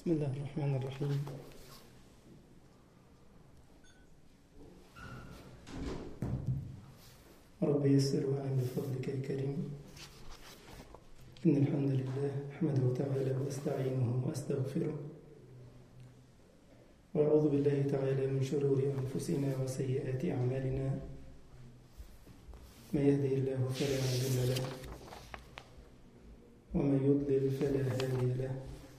بسم الله الرحمن الرحيم رب يسر وعن بفضلك الكريم إن الحمد لله أحمده تعالى وأستعينه وأستغفره وأعوذ بالله تعالى من شرور أنفسنا وسيئات أعمالنا من يهده الله فلا مضل له ومن يضلل فلا هادي له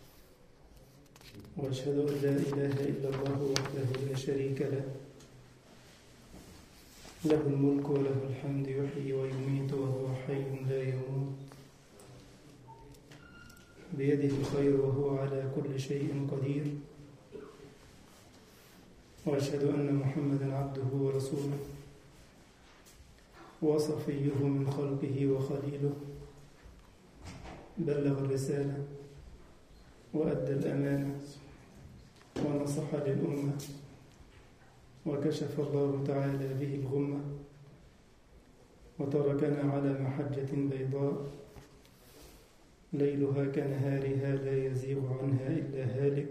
وأشهد أن لا إله إلا الله وحده لا شريك له له الملك وله الحمد يحيي ويميت وهو حي لا يموت بيده الخير وهو على كل شيء قدير وأشهد أن محمدا عبده ورسوله وصفيه من خلقه وخليله بلغ الرسالة وأدى الأمانة ونصح للأمة وكشف الله تعالى به الغمة وتركنا على محجة بيضاء ليلها كنهارها لا يزيغ عنها إلا هالك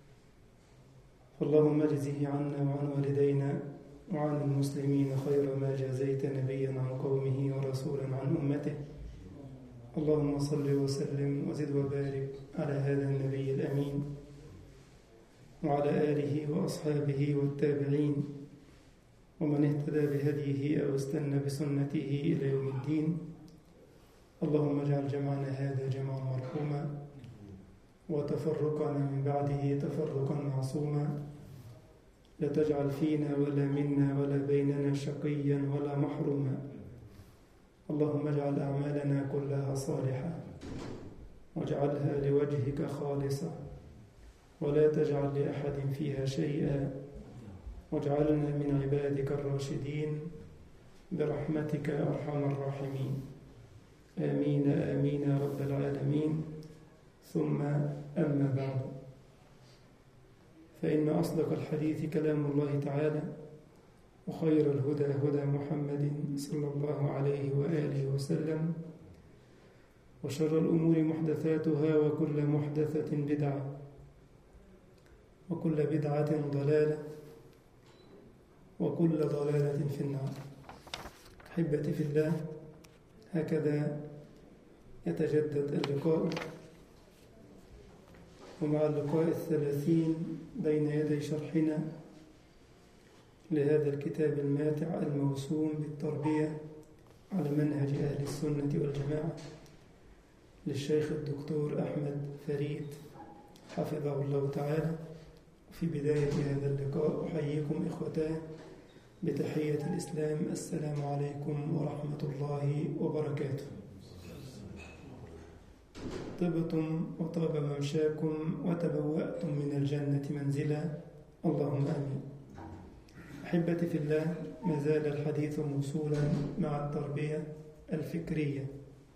فاللهم اجزه عنا وعن والدينا وعن المسلمين خير ما جازيت نبيا عن قومه ورسولا عن أمته اللهم صل وسلم وزد وبارك على هذا النبي الأمين وعلى آله وأصحابه والتابعين ومن اهتدى بهديه أو استنى بسنته إلى يوم الدين اللهم اجعل جمعنا هذا جمعا مرحوما وتفرقنا من بعده تفرقا معصوما لا تجعل فينا ولا منا ولا بيننا شقيا ولا محروما اللهم اجعل أعمالنا كلها صالحة واجعلها لوجهك خالصة ولا تجعل لأحد فيها شيئا واجعلنا من عبادك الراشدين برحمتك يا أرحم الراحمين آمين آمين يا رب العالمين ثم أما بعد فإن أصدق الحديث كلام الله تعالى وخير الهدى هدى محمد صلى الله عليه وآله وسلم وشر الأمور محدثاتها وكل محدثة بدعة وكل بدعة ضلالة وكل ضلالة في النار أحبتي في الله هكذا يتجدد اللقاء ومع اللقاء الثلاثين بين يدي شرحنا لهذا الكتاب الماتع الموسوم بالتربية على منهج أهل السنة والجماعة للشيخ الدكتور أحمد فريد حفظه الله تعالى في بداية هذا اللقاء أحييكم إخوتاه بتحية الإسلام السلام عليكم ورحمة الله وبركاته طبتم وطاب ممشاكم وتبوأتم من الجنة منزلا اللهم آمين أحبتي في الله ما زال الحديث موصولا مع التربية الفكرية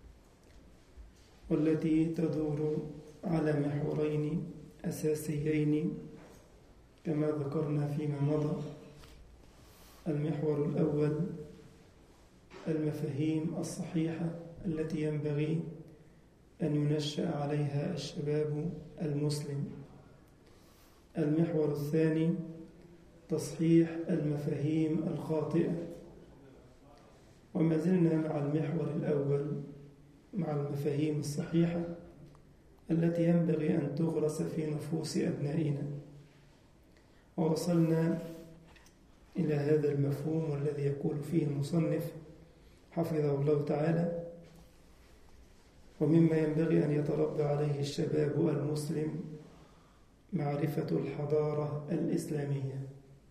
والتي تدور على محورين أساسيين كما ذكرنا فيما مضى المحور الأول المفاهيم الصحيحة التي ينبغي أن ينشأ عليها الشباب المسلم المحور الثاني تصحيح المفاهيم الخاطئة وما زلنا مع المحور الأول مع المفاهيم الصحيحة التي ينبغي أن تغرس في نفوس أبنائنا ووصلنا إلى هذا المفهوم والذي يقول فيه المصنف حفظه الله تعالى ومما ينبغي أن يتربى عليه الشباب المسلم معرفة الحضارة الإسلامية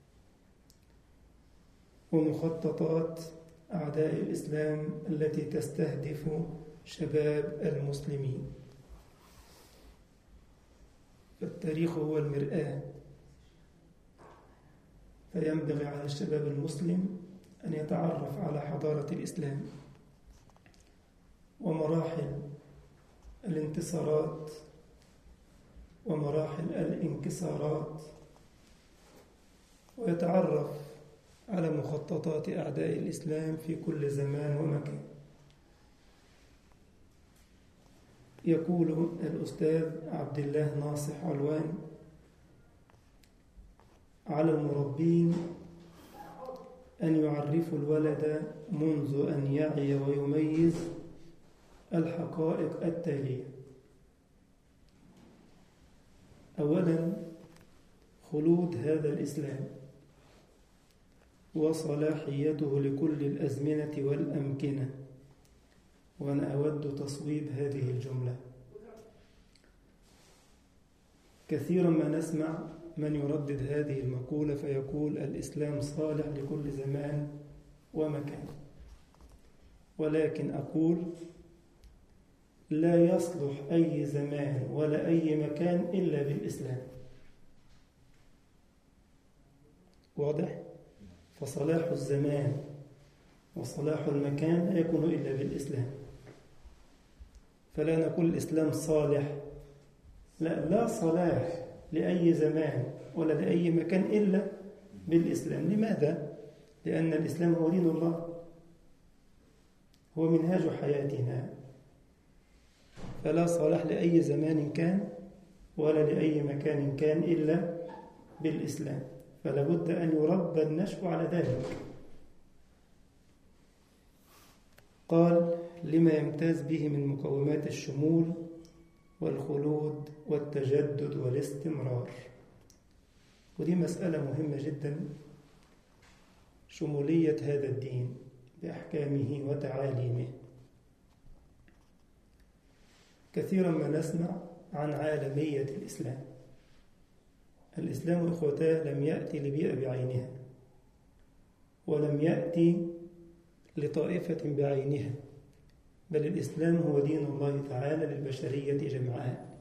ومخططات أعداء الإسلام التي تستهدف شباب المسلمين فالتاريخ هو المرآة فينبغي على الشباب المسلم أن يتعرف على حضارة الإسلام ومراحل الانتصارات ومراحل الانكسارات ويتعرف على مخططات أعداء الإسلام في كل زمان ومكان يقول الأستاذ عبد الله ناصح علوان على المربين أن يعرفوا الولد منذ أن يعي ويميز الحقائق التالية أولا خلود هذا الإسلام وصلاحيته لكل الأزمنة والأمكنة وأنا أود تصويب هذه الجملة كثيرا ما نسمع من يردد هذه المقولة فيقول الإسلام صالح لكل زمان ومكان ولكن أقول لا يصلح أي زمان ولا أي مكان إلا بالإسلام واضح؟ فصلاح الزمان وصلاح المكان لا يكون إلا بالإسلام فلا نقول الإسلام صالح لا لا صلاح لأي زمان ولا لأي مكان إلا بالإسلام لماذا؟ لأن الإسلام هو دين الله هو منهاج حياتنا فلا صلاح لأي زمان كان ولا لأي مكان كان إلا بالإسلام فلا بد أن يربى النشء على ذلك قال لما يمتاز به من مقومات الشمول والخلود والتجدد والاستمرار ودي مسألة مهمة جدا شمولية هذا الدين بأحكامه وتعاليمه كثيرا ما نسمع عن عالمية الإسلام الإسلام إخوتاه لم يأتي لبيئة بعينها ولم يأتي لطائفة بعينها بل الإسلام هو دين الله تعالى للبشرية جمعاء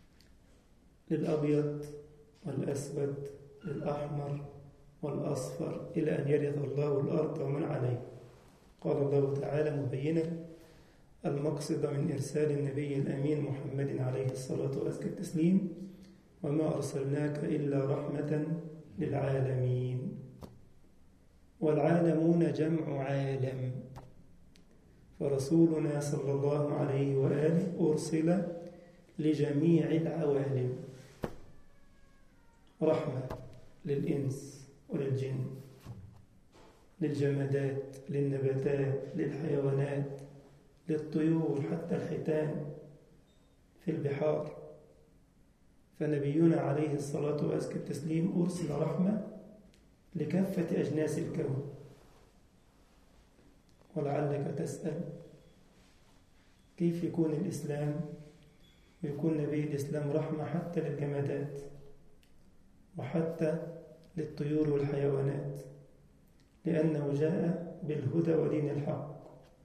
للأبيض والأسود للأحمر والأصفر إلى أن يرث الله الأرض ومن عليه قال الله تعالى مبينا المقصد من إرسال النبي الأمين محمد عليه الصلاة وأزكى التسليم وما أرسلناك إلا رحمة للعالمين والعالمون جمع عالم فرسولنا صلى الله عليه وآله أرسل لجميع العوالم رحمة للإنس وللجن للجمادات للنباتات للحيوانات للطيور حتى الحيتان في البحار فنبينا عليه الصلاة وأزكى التسليم أرسل رحمة لكافة أجناس الكون ولعلك تسأل كيف يكون الإسلام ويكون نبي الإسلام رحمة حتى للجمادات وحتى للطيور والحيوانات لأنه جاء بالهدى ودين الحق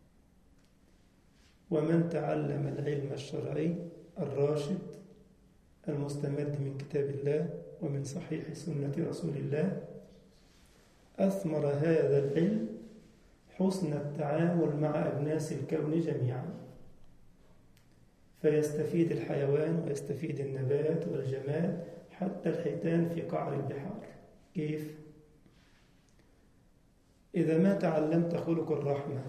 ومن تعلم العلم الشرعي الراشد المستمد من كتاب الله ومن صحيح سنة رسول الله أثمر هذا العلم حسن التعامل مع أبناس الكون جميعا فيستفيد الحيوان ويستفيد النبات والجماد حتى الحيتان في قعر البحار كيف؟ إذا ما تعلمت خلق الرحمة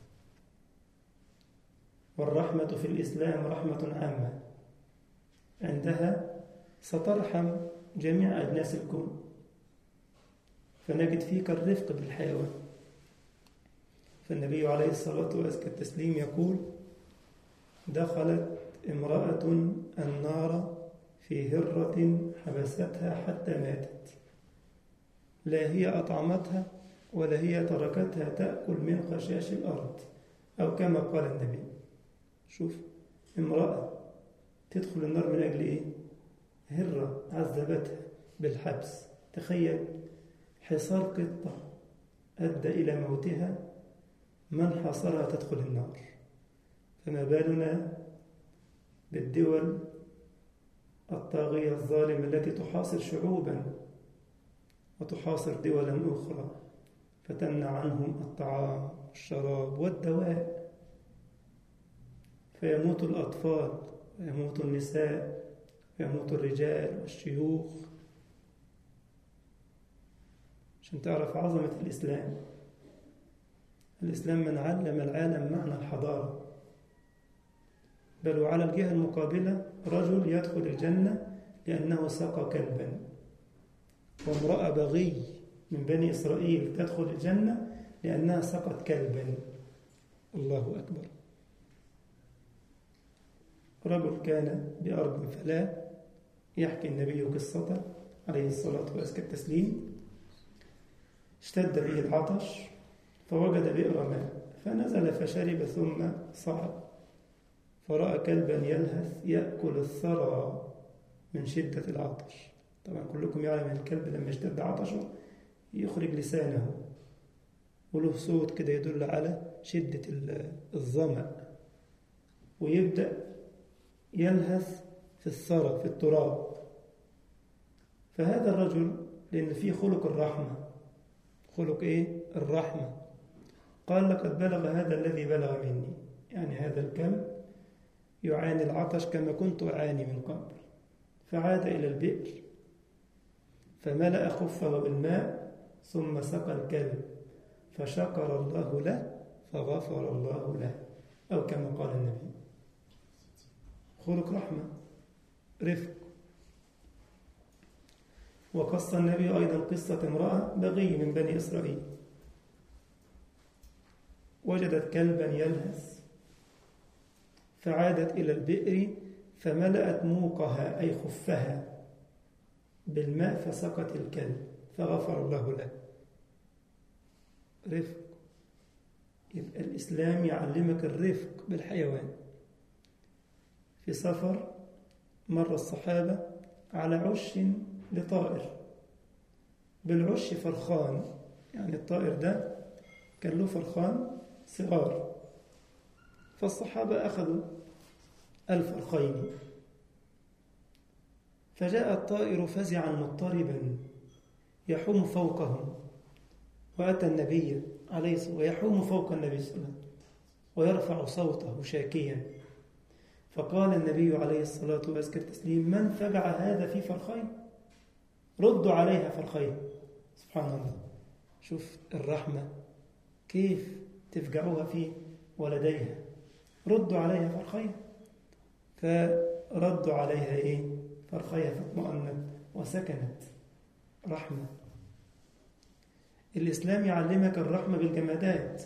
والرحمة في الإسلام رحمة عامة عندها سترحم جميع أجناس الكون فنجد فيك الرفق بالحيوان فالنبي عليه الصلاة والتسليم يقول دخلت امرأة النار في هرة حبستها حتى ماتت لا هي أطعمتها ولا هي تركتها تأكل من خشاش الأرض أو كما قال النبي شوف امرأة تدخل النار من أجل إيه؟ هرة عذبتها بالحبس تخيل حصار قطة أدى إلى موتها من حصرها تدخل النار فما بالنا بالدول الطاغية الظالمة التي تحاصر شعوبا وتحاصر دولا أخرى فتمنع عنهم الطعام والشراب والدواء فيموت الأطفال ويموت النساء ويموت الرجال والشيوخ عشان تعرف عظمة الإسلام الإسلام من علم العالم معنى الحضارة بل وعلى الجهة المقابلة رجل يدخل الجنة لأنه سقى كلبا وامرأة بغي من بني إسرائيل تدخل الجنة لأنها سقت كلبا الله أكبر رجل كان بأرض فلا يحكي النبي قصته عليه الصلاة وأزكى التسليم اشتد به العطش فوجد بئر ماء فنزل فشرب ثم صعد فرأى كلبا يلهث يأكل الثرى من شدة العطش طبعا كلكم يعلم أن الكلب لما يشتد عطشه يخرج لسانه وله صوت كده يدل على شدة الظمأ ويبدأ يلهث في الثرى في التراب فهذا الرجل لأن فيه خلق الرحمة خلق إيه؟ الرحمة قال لقد بلغ هذا الذي بلغ مني يعني هذا الكلب يعاني العطش كما كنت أعاني من قبل فعاد إلى البئر فملأ خفه بالماء ثم سقى الكلب فشكر الله له فغفر الله له أو كما قال النبي خلق رحمة رفق وقص النبي أيضا قصة امرأة بغي من بني إسرائيل وجدت كلبا يلهث فعادت إلى البئر فملأت موقها أي خفها بالماء فسقت الكلب فغفر الله له رفق الإسلام يعلمك الرفق بالحيوان في سفر مر الصحابة على عش لطائر بالعش فرخان يعني الطائر ده كان له فرخان صغار فالصحابة أخذوا الفرخين فجاء الطائر فزعا مضطربا يحوم فوقهم وأتى النبي عليه الصلاة ويحوم فوق النبي صلى الله عليه وسلم ويرفع صوته شاكيا فقال النبي عليه الصلاة والسلام التسليم من فجع هذا في فرخين ردوا عليها فرخين سبحان الله شوف الرحمة كيف تفجعوها في ولديها ردوا عليها فرخين فردوا عليها ايه فرخيها فاطمأنت وسكنت رحمة الإسلام يعلمك الرحمة بالجمادات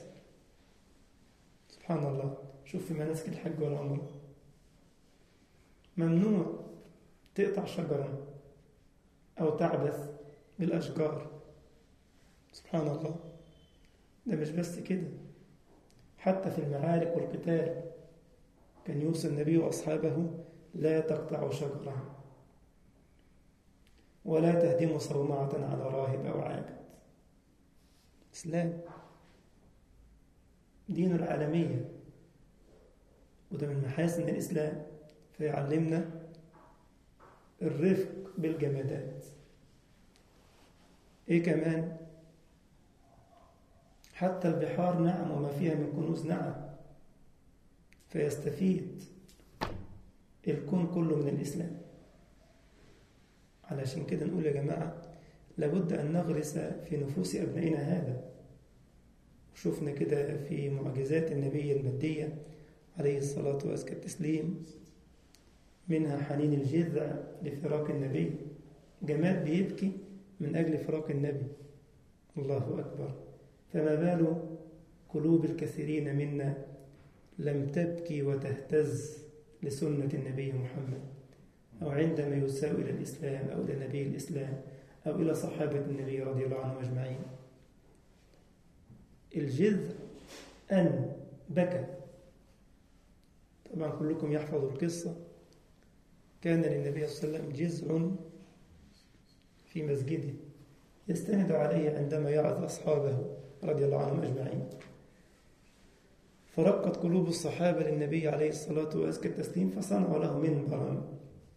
سبحان الله شوف في مناسك الحج والعمرة ممنوع تقطع شجرة أو تعبث بالأشجار سبحان الله ده مش بس كده حتى في المعارك والقتال كان يوصي النبي وأصحابه لا تقطعوا شجرة ولا تهدموا صومعة على راهب أو عابد إسلام دين العالمية وده من محاسن الإسلام فيعلمنا الرفق بالجمادات إيه كمان حتى البحار نعم وما فيها من كنوز نعم فيستفيد الكون كله من الإسلام علشان كده نقول يا جماعة لابد أن نغرس في نفوس أبنائنا هذا شفنا كده في معجزات النبي المادية عليه الصلاة وأزكى التسليم منها حنين الجذع لفراق النبي جماد بيبكي من أجل فراق النبي الله أكبر فما بال قلوب الكثيرين منا لم تبكي وتهتز لسنة النبي محمد أو عندما يساء إلى الإسلام أو إلى نبي الإسلام أو إلى صحابة النبي رضي الله عنهم أجمعين الجذع أن بكى طبعا كلكم يحفظ القصة كان للنبي صلى الله عليه وسلم جذع في مسجده يستند عليه عندما يعظ أصحابه رضي الله عنهم أجمعين فرقت قلوب الصحابة للنبي عليه الصلاة وأزكى التسليم فصنعوا له منبرا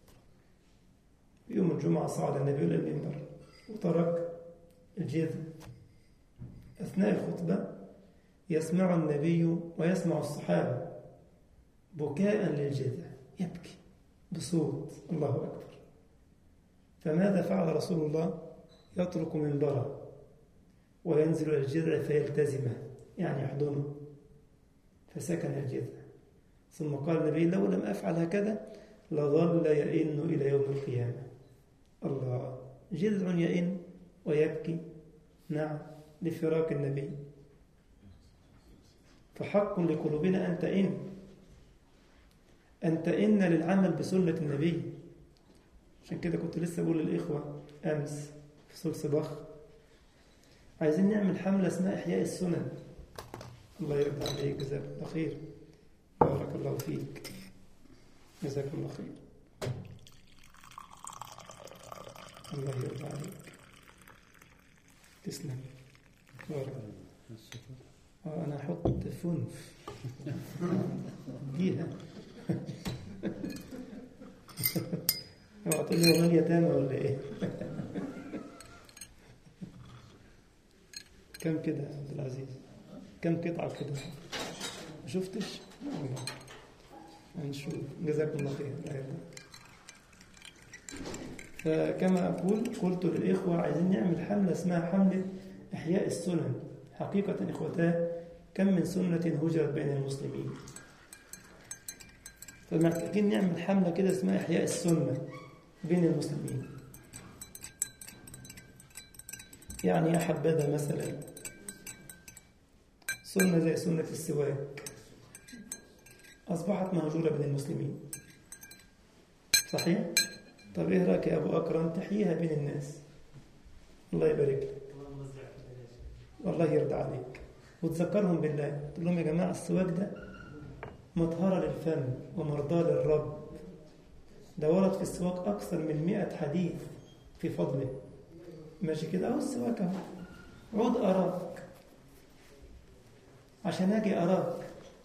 يوم الجمعة صعد النبي إلى المنبر وترك الجذع أثناء الخطبة يسمع النبي ويسمع الصحابة بكاء للجذع يبكي بصوت الله أكبر فماذا فعل رسول الله يترك منبره وينزل إلى الجذع فيلتزمه يعني يحضنه فسكن الجذع ثم قال النبي لو لم أفعل هكذا لظل يئن إلى يوم القيامة الله جذع يئن ويبكي نعم لفراق النبي فحق لقلوبنا أن تئن أن تئن للعمل بسنة النبي عشان كده كنت لسه بقول للإخوة أمس في سلس بخ عايزين نعمل حملة اسمها إحياء السنن الله يرضى عليك جزاك الله خير بارك الله فيك جزاك الله خير الله يرضى عليك تسلم بارك اه انا احط فنف فيها اوعى تقول لي والله يتامى ولا ايه كم كده يا عبد العزيز كم قطعه كده ما شفتش والله هنشوف جزاكم الله خير أيضا. فكما أقول قلت للإخوة عايزين نعمل حملة اسمها حملة إحياء السنن حقيقة إخوتاه كم من سنة هجرت بين المسلمين فمحتاجين نعمل حملة كده اسمها إحياء السنة بين المسلمين يعني يا حبذا مثلا سنة زي سنة السواك أصبحت مهجورة بين المسلمين صحيح؟ طب إيه رأيك يا أبو أكرم تحييها بين الناس الله يبارك لك والله يرضى عليك وتذكرهم بالله تقول لهم يا جماعة السواك ده مطهرة للفم ومرضاة للرب ده ورد في السواك أكثر من مئة حديث في فضله ماشي كده أهو السواك أهو عود أراك عشان أجي أراك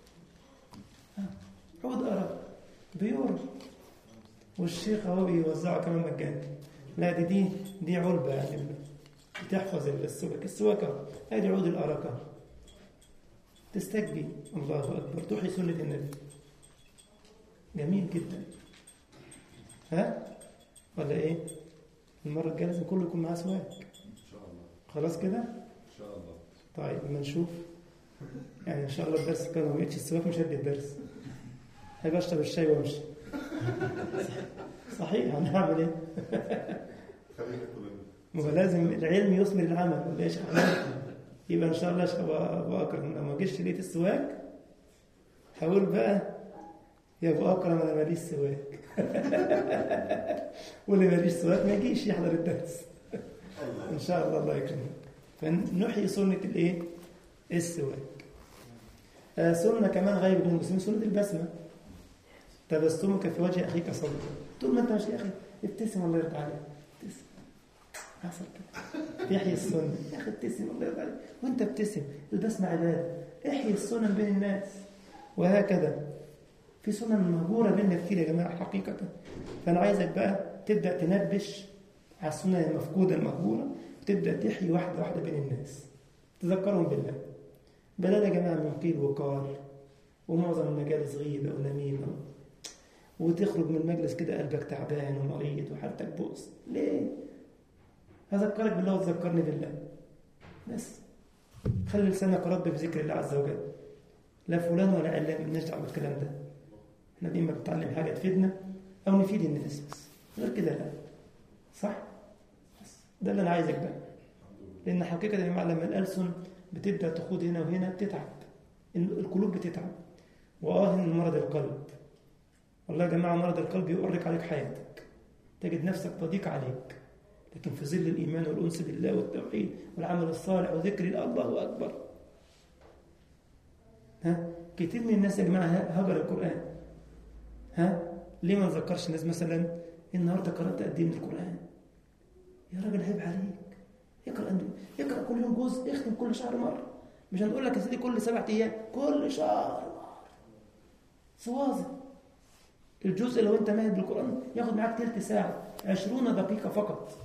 عود أراك بيور والشيخ أهو بيوزعه كمان مجانا لا دي دي دي علبة يعني بتحفظ السواك السواك أهو أدي عود الأراك أهو تستجبي الله أكبر تحيي سنة النبي جميل جدا ها ولا ايه المرة الجاية لازم كله يكون معاه سواك ان شاء الله خلاص كده ان شاء الله طيب اما نشوف يعني ان شاء الله الدرس كان ما بقتش السواك مش هدي الدرس هبقى اشرب الشاي وامشي صحيح هنعمل ايه خلينا كلنا ما هو لازم العلم يثمر العمل ولا ايش يبقى ان شاء الله اشرب ابو اكرم لو ما جيش لقيت السواك هقول بقى يا ابو اكرم انا ماليش سواك واللي ماليش سواك ما يجيش يحضر الدرس ان شاء الله الله يكرمك فنحيي سنه الايه السواك آه سنه كمان غير بين المسلمين سنه البسمه تبسمك في وجه اخيك صدقه طول ما انت ماشي يا اخي ابتسم الله يرضى عليك ابتسم حصل كده يحيي السنه يا اخي ابتسم الله يرضى عليك وانت ابتسم البسمه عباده احيي السنن بين الناس وهكذا في سنن مهجوره بيننا كتير يا جماعه حقيقه فانا عايزك بقى تبدا تنبش على السنن المفقوده المهجوره وتبدا تحيي واحده واحده بين الناس تذكرهم بالله بلاد يا جماعه من قيل وقال ومعظم المجالس غيبه ونميمه وتخرج من المجلس كده قلبك تعبان ومريض وحالتك بؤس ليه؟ أذكرك بالله وتذكرني بالله بس خلي لسانك رب بذكر الله عز وجل لا فلان ولا علان مالناش دعوه بالكلام ده احنا دايما بنتعلم حاجه تفيدنا او نفيد الناس بس غير كده لا صح؟ بس ده اللي انا عايزك بقى لان حقيقه يا جماعه لما الالسن بتبدا تخوض هنا وهنا بتتعب القلوب بتتعب واه من مرض القلب والله يا جماعه مرض القلب يؤرق عليك حياتك تجد نفسك تضيق عليك لكن في ظل الايمان والانس بالله والتوحيد والعمل الصالح وذكر الله اكبر ها كتير من الناس يا جماعه هجر القران ها ليه ما نذكرش الناس مثلا النهارده قرات قد ايه من القران يا راجل عيب عليك يقرا يقرا كل يوم جزء يختم كل شهر مره مش هنقول لك يا سيدي كل سبعة ايام كل شهر مره سواظب الجزء لو انت ماهر بالقران ياخد معاك تلت ساعه عشرون دقيقه فقط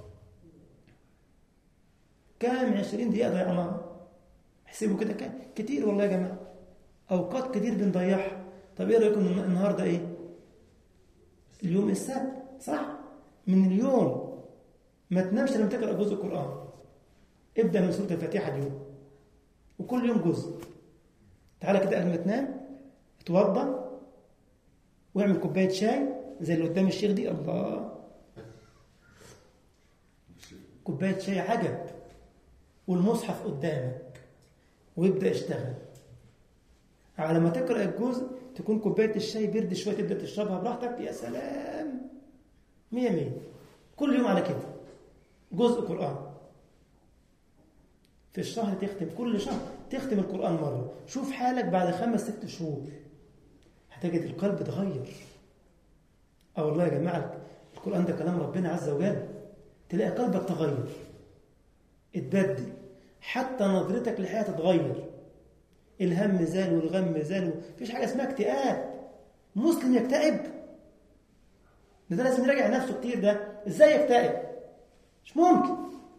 كام عشرين دقيقه ضيعناها احسبوا كده كام كتير والله يا جماعه اوقات كتير بنضيعها طب ايه رايكم النهارده ايه اليوم السبت صح من اليوم ما تنامش لما تقرا جزء القران ابدا من سوره الفاتحه اليوم وكل يوم جزء تعالى كده قبل ما تنام اتوضى واعمل كوباية شاي زي اللي قدام الشيخ دي الله كوباية شاي عجب والمصحف قدامك ويبدأ اشتغل على ما تقرأ الجزء تكون كوباية الشاي برد شوية تبدأ تشربها براحتك يا سلام مية مية كل يوم على كده جزء قرآن في الشهر تختم كل شهر تختم القرآن مرة شوف حالك بعد خمس ست شهور هتجد القلب اتغير اه والله يا جماعة القرآن ده كلام ربنا عز وجل تلاقي قلبك تغير اتبدل حتى نظرتك للحياة تتغير الهم زال والغم زال مفيش حاجة اسمها اكتئاب مسلم يكتئب ده, ده لازم يراجع نفسه كتير ده ازاي يكتئب مش ممكن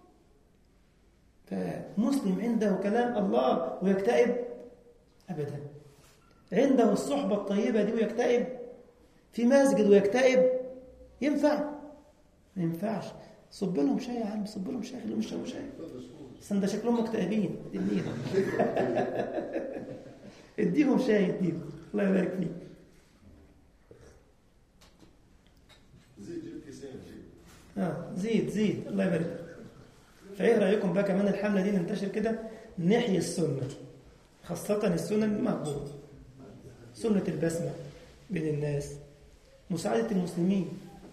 فمسلم عنده كلام الله ويكتئب ابدا عنده الصحبة الطيبة دي ويكتئب في مسجد ويكتئب ينفع ما ينفعش صب لهم شاي يا عم صب لهم شاي خليهم يشربوا شاي بس ده شكلهم مكتئبين اديهم اديهم شاي اديهم الله يبارك فيك زيد جيب كيسين جيب اه زيد زيد الله يبارك فيك فايه رايكم بقى كمان الحمله دي ننتشر كده نحيي السنه خاصه السنه المقبوله سنه البسمه بين الناس مساعده المسلمين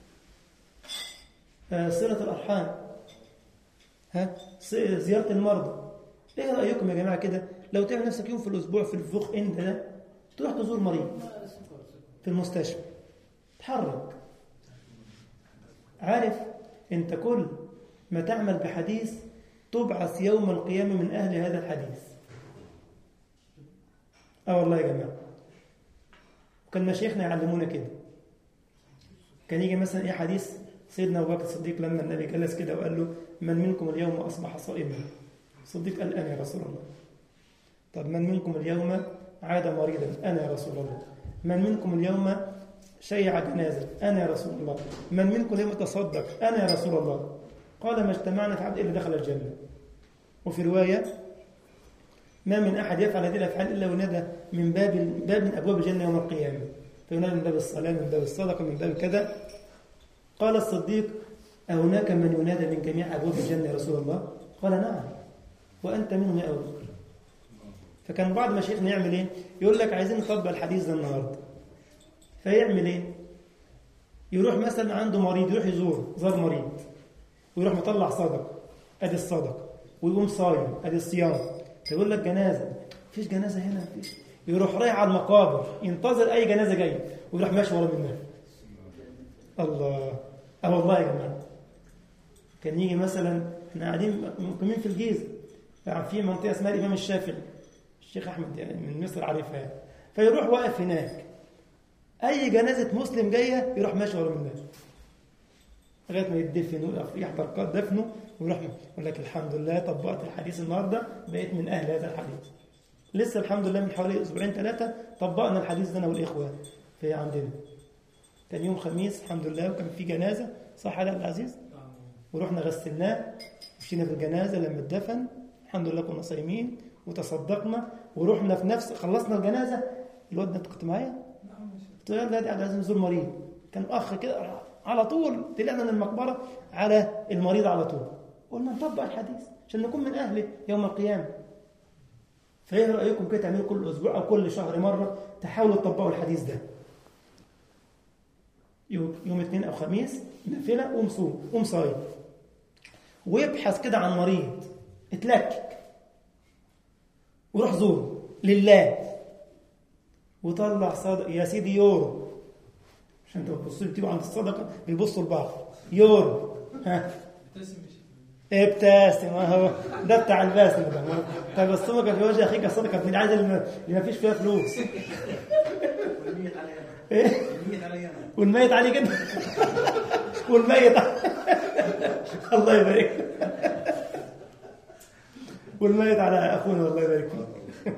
آه، صله الارحام ها ص- زياره المرضى ايه رايكم يا جماعه كده لو تعمل نفسك يوم في الاسبوع في الفوق اند ده تروح تزور مريض في المستشفى تحرك عارف انت كل ما تعمل بحديث تبعث يوم القيامة من أهل هذا الحديث اه والله يا جماعة وكان مشايخنا يعلمونا كده كان يجي مثلا ايه حديث سيدنا ابو بكر الصديق لما النبي جلس كده وقال له من منكم اليوم اصبح صائما الصديق قال انا يا رسول الله طب من منكم اليوم عاد مريضا انا يا رسول الله من منكم اليوم شيع جنازه انا يا رسول الله من منكم اليوم تصدق انا يا رسول الله قال ما اجتمعنا في عبد الا دخل الجنه وفي روايه ما من احد يفعل هذه الافعال الا ونادى من باب باب من ابواب الجنه يوم القيامه فينادى من باب الصلاه من باب الصدقه من باب كذا قال الصديق أهناك من ينادى من جميع أبواب الجنة يا رسول الله؟ قال نعم وأنت منهم يا أبو بكر فكان بعض مشايخنا يعمل إيه؟ يقول لك عايزين نطبق الحديث ده النهارده فيعمل إيه؟ يروح مثلا عنده مريض يروح يزور زار مريض ويروح مطلع صدقة أدي الصدقة ويقوم صايم أدي الصيام فيقول لك جنازة مفيش جنازة هنا مفيش يروح رايح على المقابر ينتظر أي جنازة جاية ويروح ماشي ورا منها الله اه والله يا جماعه كان يجي مثلا احنا قاعدين مقيمين في الجيزه يعني في منطقه اسمها الامام الشافعي الشيخ احمد يعني من مصر عارفها يعني. فيروح واقف هناك اي جنازه مسلم جايه يروح ماشي ورا منها لغايه ما يدفن ويقف يحضر قد دفنه ويروح يقول لك الحمد لله طبقت الحديث النهارده بقيت من اهل هذا الحديث لسه الحمد لله من حوالي اسبوعين ثلاثه طبقنا الحديث ده انا والاخوه في عندنا كان يوم خميس الحمد لله وكان في جنازه صح يا عبد العزيز ورحنا غسلناه مشينا بالجنازه لما اتدفن الحمد لله كنا صايمين وتصدقنا ورحنا في نفس خلصنا الجنازه الواد ده انت كنت معايا؟ قلت له يلا يا عبد العزيز نزور مريض كان اخ كده على طول طلعنا من المقبره على المريض على طول قلنا نطبق الحديث عشان نكون من اهله يوم القيامه فايه رايكم كده تعملوا كل اسبوع او كل شهر مره تحاولوا تطبقوا الحديث ده يوم يوم اثنين او خميس نافله قوم صوم قوم صايم ويبحث كده عن مريض اتلكك وروح زوره لله وطلع صدق يا سيدي يورو عشان انت بتبص لي بتيجوا عند الصدقه بيبصوا لبعض يورو ها ابتسم اهو ده بتاع الباسم ده تبسمك في وجه اخيك صدقه من العاده اللي ما فيش فيها فلوس والميت علي انا ايه والميت علي انا والميت عليه كده والميت الله يبارك فيك. والميت على اخونا الله يبارك فيك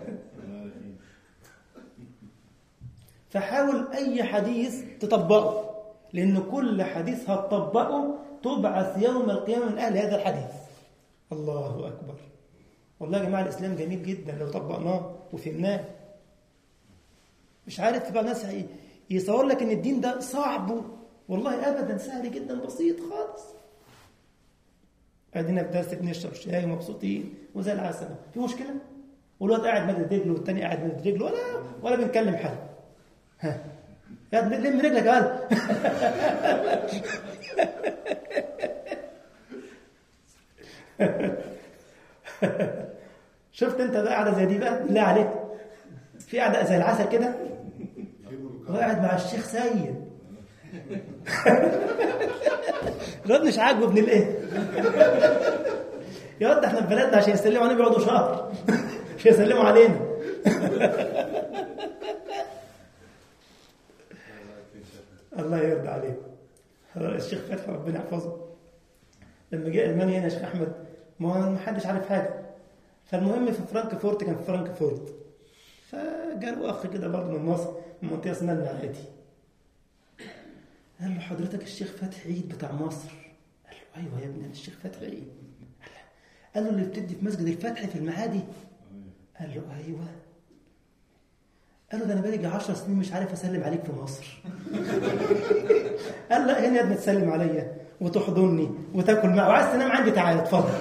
فحاول اي حديث تطبقه لان كل حديث هتطبقه تبعث يوم القيامه من اهل هذا الحديث الله اكبر والله يا جماعه الاسلام جميل جدا لو طبقناه وفهمناه مش عارف في بعض الناس هي- يصور لك ان الدين ده صعب والله ابدا سهل جدا بسيط خالص قاعدين في درس بنشرب شاي ومبسوطين وزي العسل في مشكله والواد قاعد مدد رجله والتاني قاعد مدد رجله ولا ولا بنكلم حد ها يا ابني لم رجلك قال شفت انت بقى قاعده زي دي بقى بالله عليك في قاعده زي العسل كده وقاعد مع الشيخ سيد الواد مش عاجبه ابن الايه يا واد احنا في بلدنا عشان يسلموا علينا بيقعدوا شهر مش يسلموا علينا الله يرضى عليك الشيخ فتحي ربنا يحفظه لما جاء المانيا هنا يا شيخ احمد ما حدش عارف حاجه فالمهم في فرانكفورت كان في فرانكفورت فجاله اخ كده برضه من مصر من منطقه اسمها المعادي قال له حضرتك الشيخ فتحي عيد بتاع مصر قال له ايوه يا ابني انا الشيخ فتحي عيد قال له اللي بتدي في مسجد الفتح في المعادي قال له ايوه قال له ده انا بقالي 10 سنين مش عارف اسلم عليك في مصر قال لا هنا يا ابني تسلم عليا وتحضني وتاكل معي وعايز تنام عندي تعالى اتفضل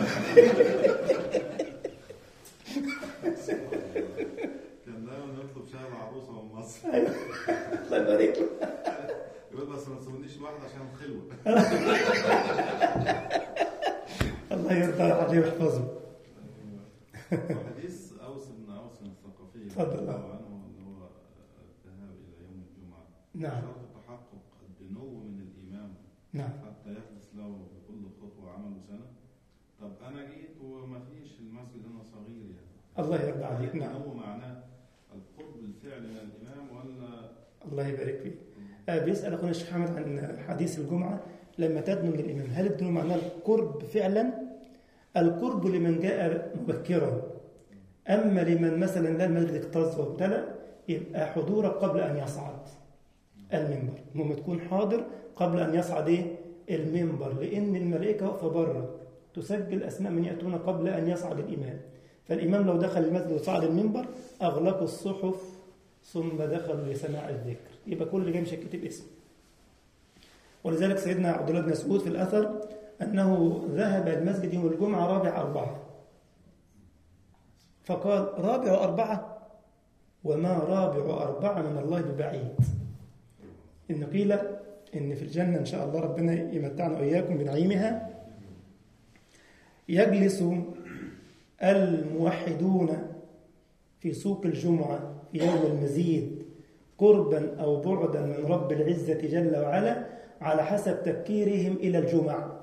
كان دايما نطلب شاي العروسه من مصر ايوه الله يبارك له يقول بس ما تسوينيش لوحدي عشان خلوه الله يرضى عليه ويحفظه وحديث اوس بن اوس الثقفي اتفضل. رضي الله عنه اللي هو الذهاب الى يوم الجمعه نعم شرط تحقق الدنو من الامام نعم حتى يحدث له بكل خطوه عمل سنه طب انا جيت وما فيش المسجد هنا صغير يعني الله يرضى عليك نعم الدنو معناه القرب الفعل من الامام ولا الله يبارك فيك آه، بيسأل أخونا الشيخ حامد عن حديث الجمعة لما تدنو من الإمام هل الدنو معناه القرب فعلا القرب لمن جاء مبكرا أما لمن مثلا لا المسجد اكتظ وابتلى يبقى حضورك قبل أن يصعد المنبر المهم تكون حاضر قبل أن يصعد إيه؟ المنبر لأن الملائكة واقفة بره تسجل أسماء من يأتون قبل أن يصعد الإمام فالإمام لو دخل المسجد وصعد المنبر أغلقوا الصحف ثم دخلوا لسماع الذكر يبقى كل جاي مش هيكتب اسم ولذلك سيدنا عبد الله بن مسعود في الأثر أنه ذهب المسجد يوم الجمعة رابع أربعة فقال رابع أربعة وما رابع أربعة من الله ببعيد إن قيل إن في الجنة إن شاء الله ربنا يمتعنا وإياكم بنعيمها يجلس الموحدون في سوق الجمعة في يوم المزيد قربا أو بعدا من رب العزة جل وعلا على حسب تفكيرهم إلى الجمعة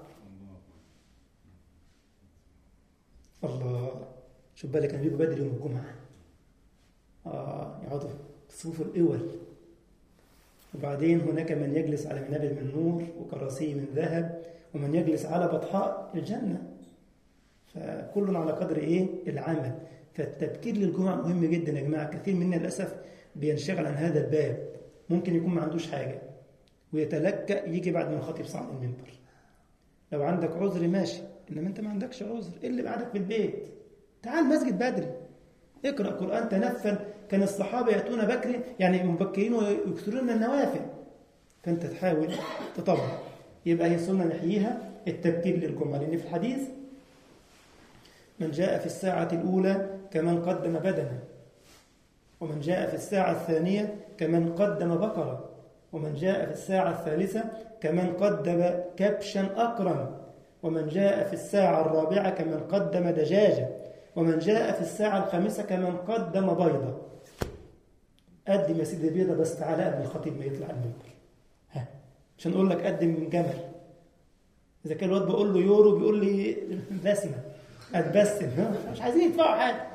الله شوف بالك كانوا بيجوا بدري يوم الجمعة آه يقعدوا في صفوف الأول وبعدين هناك من يجلس على منابر من نور وكراسي من ذهب ومن يجلس على بطحاء الجنة فكل على قدر إيه العمل فالتبكير للجمعة مهم جدا يا جماعة كثير منا للأسف بينشغل عن هذا الباب ممكن يكون ما عندوش حاجة ويتلكأ يجي بعد ما الخطيب صعد المنبر لو عندك عذر ماشي إنما أنت ما عندكش عذر إيه اللي بعدك في البيت تعال مسجد بدري اقرأ قرآن تنفل كان الصحابة يأتون بكر يعني مبكرين ويكثرون من النوافل فأنت تحاول تطبق يبقى هي سنة نحييها التبكير للجمعة لأن في الحديث من جاء في الساعة الأولى كمن قدم بدنا ومن جاء في الساعة الثانية كمن قدم بقرة ومن جاء في الساعة الثالثة كمن قدم كبشا أقرا ومن جاء في الساعة الرابعة كمن قدم دجاجة ومن جاء في الساعة الخامسة كمن قدم بيضة قدم يا سيدي بيضة بس تعالى قبل الخطيب ما يطلع المنبر ها عشان أقول لك قدم جمل إذا كان الواد بقول له يورو بيقول لي بسمة اتبسم ها؟ مش عايزين يدفعوا حاجة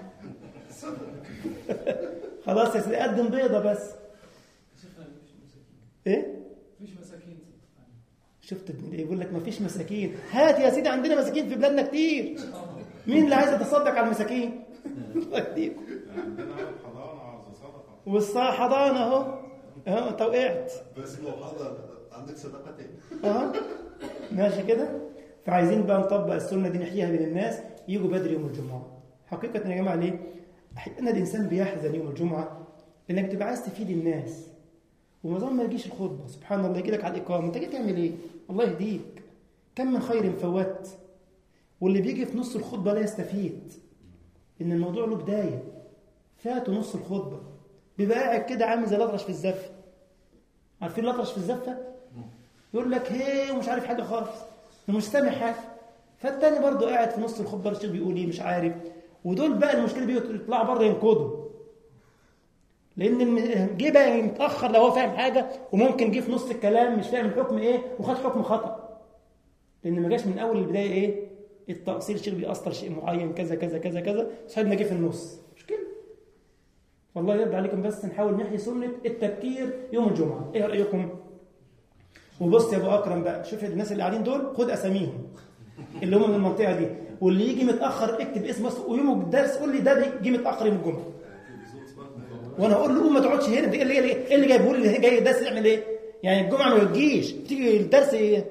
خلاص يا سيدي قدم بيضة بس شيخنا مفيش مساكين إيه؟ مفيش مساكين شفت ابن ايه يقول لك ما فيش مساكين هات يا سيدي عندنا مساكين في بلادنا كتير مين اللي عايز يتصدق على المساكين الله يهديكم يعني عندنا حضانه عاوزه صدقه والصاع حضانه اهو اهو انت وقعت بس لو حضر عندك صدقتين اهو ماشي كده فعايزين بقى نطبق السنه دي نحييها بين الناس يجوا بدري يوم الجمعه حقيقه يا جماعه ليه احيانا الانسان بيحزن يوم الجمعه لانك بتبقى عايز تفيد الناس ونظام ما يجيش الخطبه سبحان الله يجي لك على الاقامه انت جاي تعمل ايه الله يهديك كم من خير فوت واللي بيجي في نص الخطبه لا يستفيد ان الموضوع له بدايه فاتوا نص الخطبه بيبقى قاعد كده عامل زي الاطرش في الزفه عارفين الاطرش في الزفه يقول لك هي ومش عارف حاجه خالص ومش سامع حاجه فالتاني برضه قاعد في نص الخطبه الشيخ بيقول ايه مش عارف ودول بقى المشكله بيطلعوا بره ينقضوا لان الم- جه بقى متاخر لو هو فاهم حاجه وممكن جه في نص الكلام مش فاهم الحكم ايه وخد حكم خطا لان ما جاش من اول البدايه ايه التاصيل الشيخ بيأثر شيء معين كذا كذا كذا كذا صاحبنا جه في النص مش كده والله يرضى عليكم بس نحاول نحيي سنه التبكير يوم الجمعه ايه رايكم وبص يا ابو اكرم بقى شوف الناس اللي قاعدين دول خد اساميهم اللي هم من المنطقه دي واللي يجي متاخر اكتب اسمه بس ويوم الدرس قول لي ده جه متاخر يوم الجمعه وانا اقول له قوم ما تقعدش هنا ده ايه اللي ايه اللي جايبه لي جاي الدرس يعمل ايه؟ يعني الجمعه ما بتجيش بتيجي الدرس ايه؟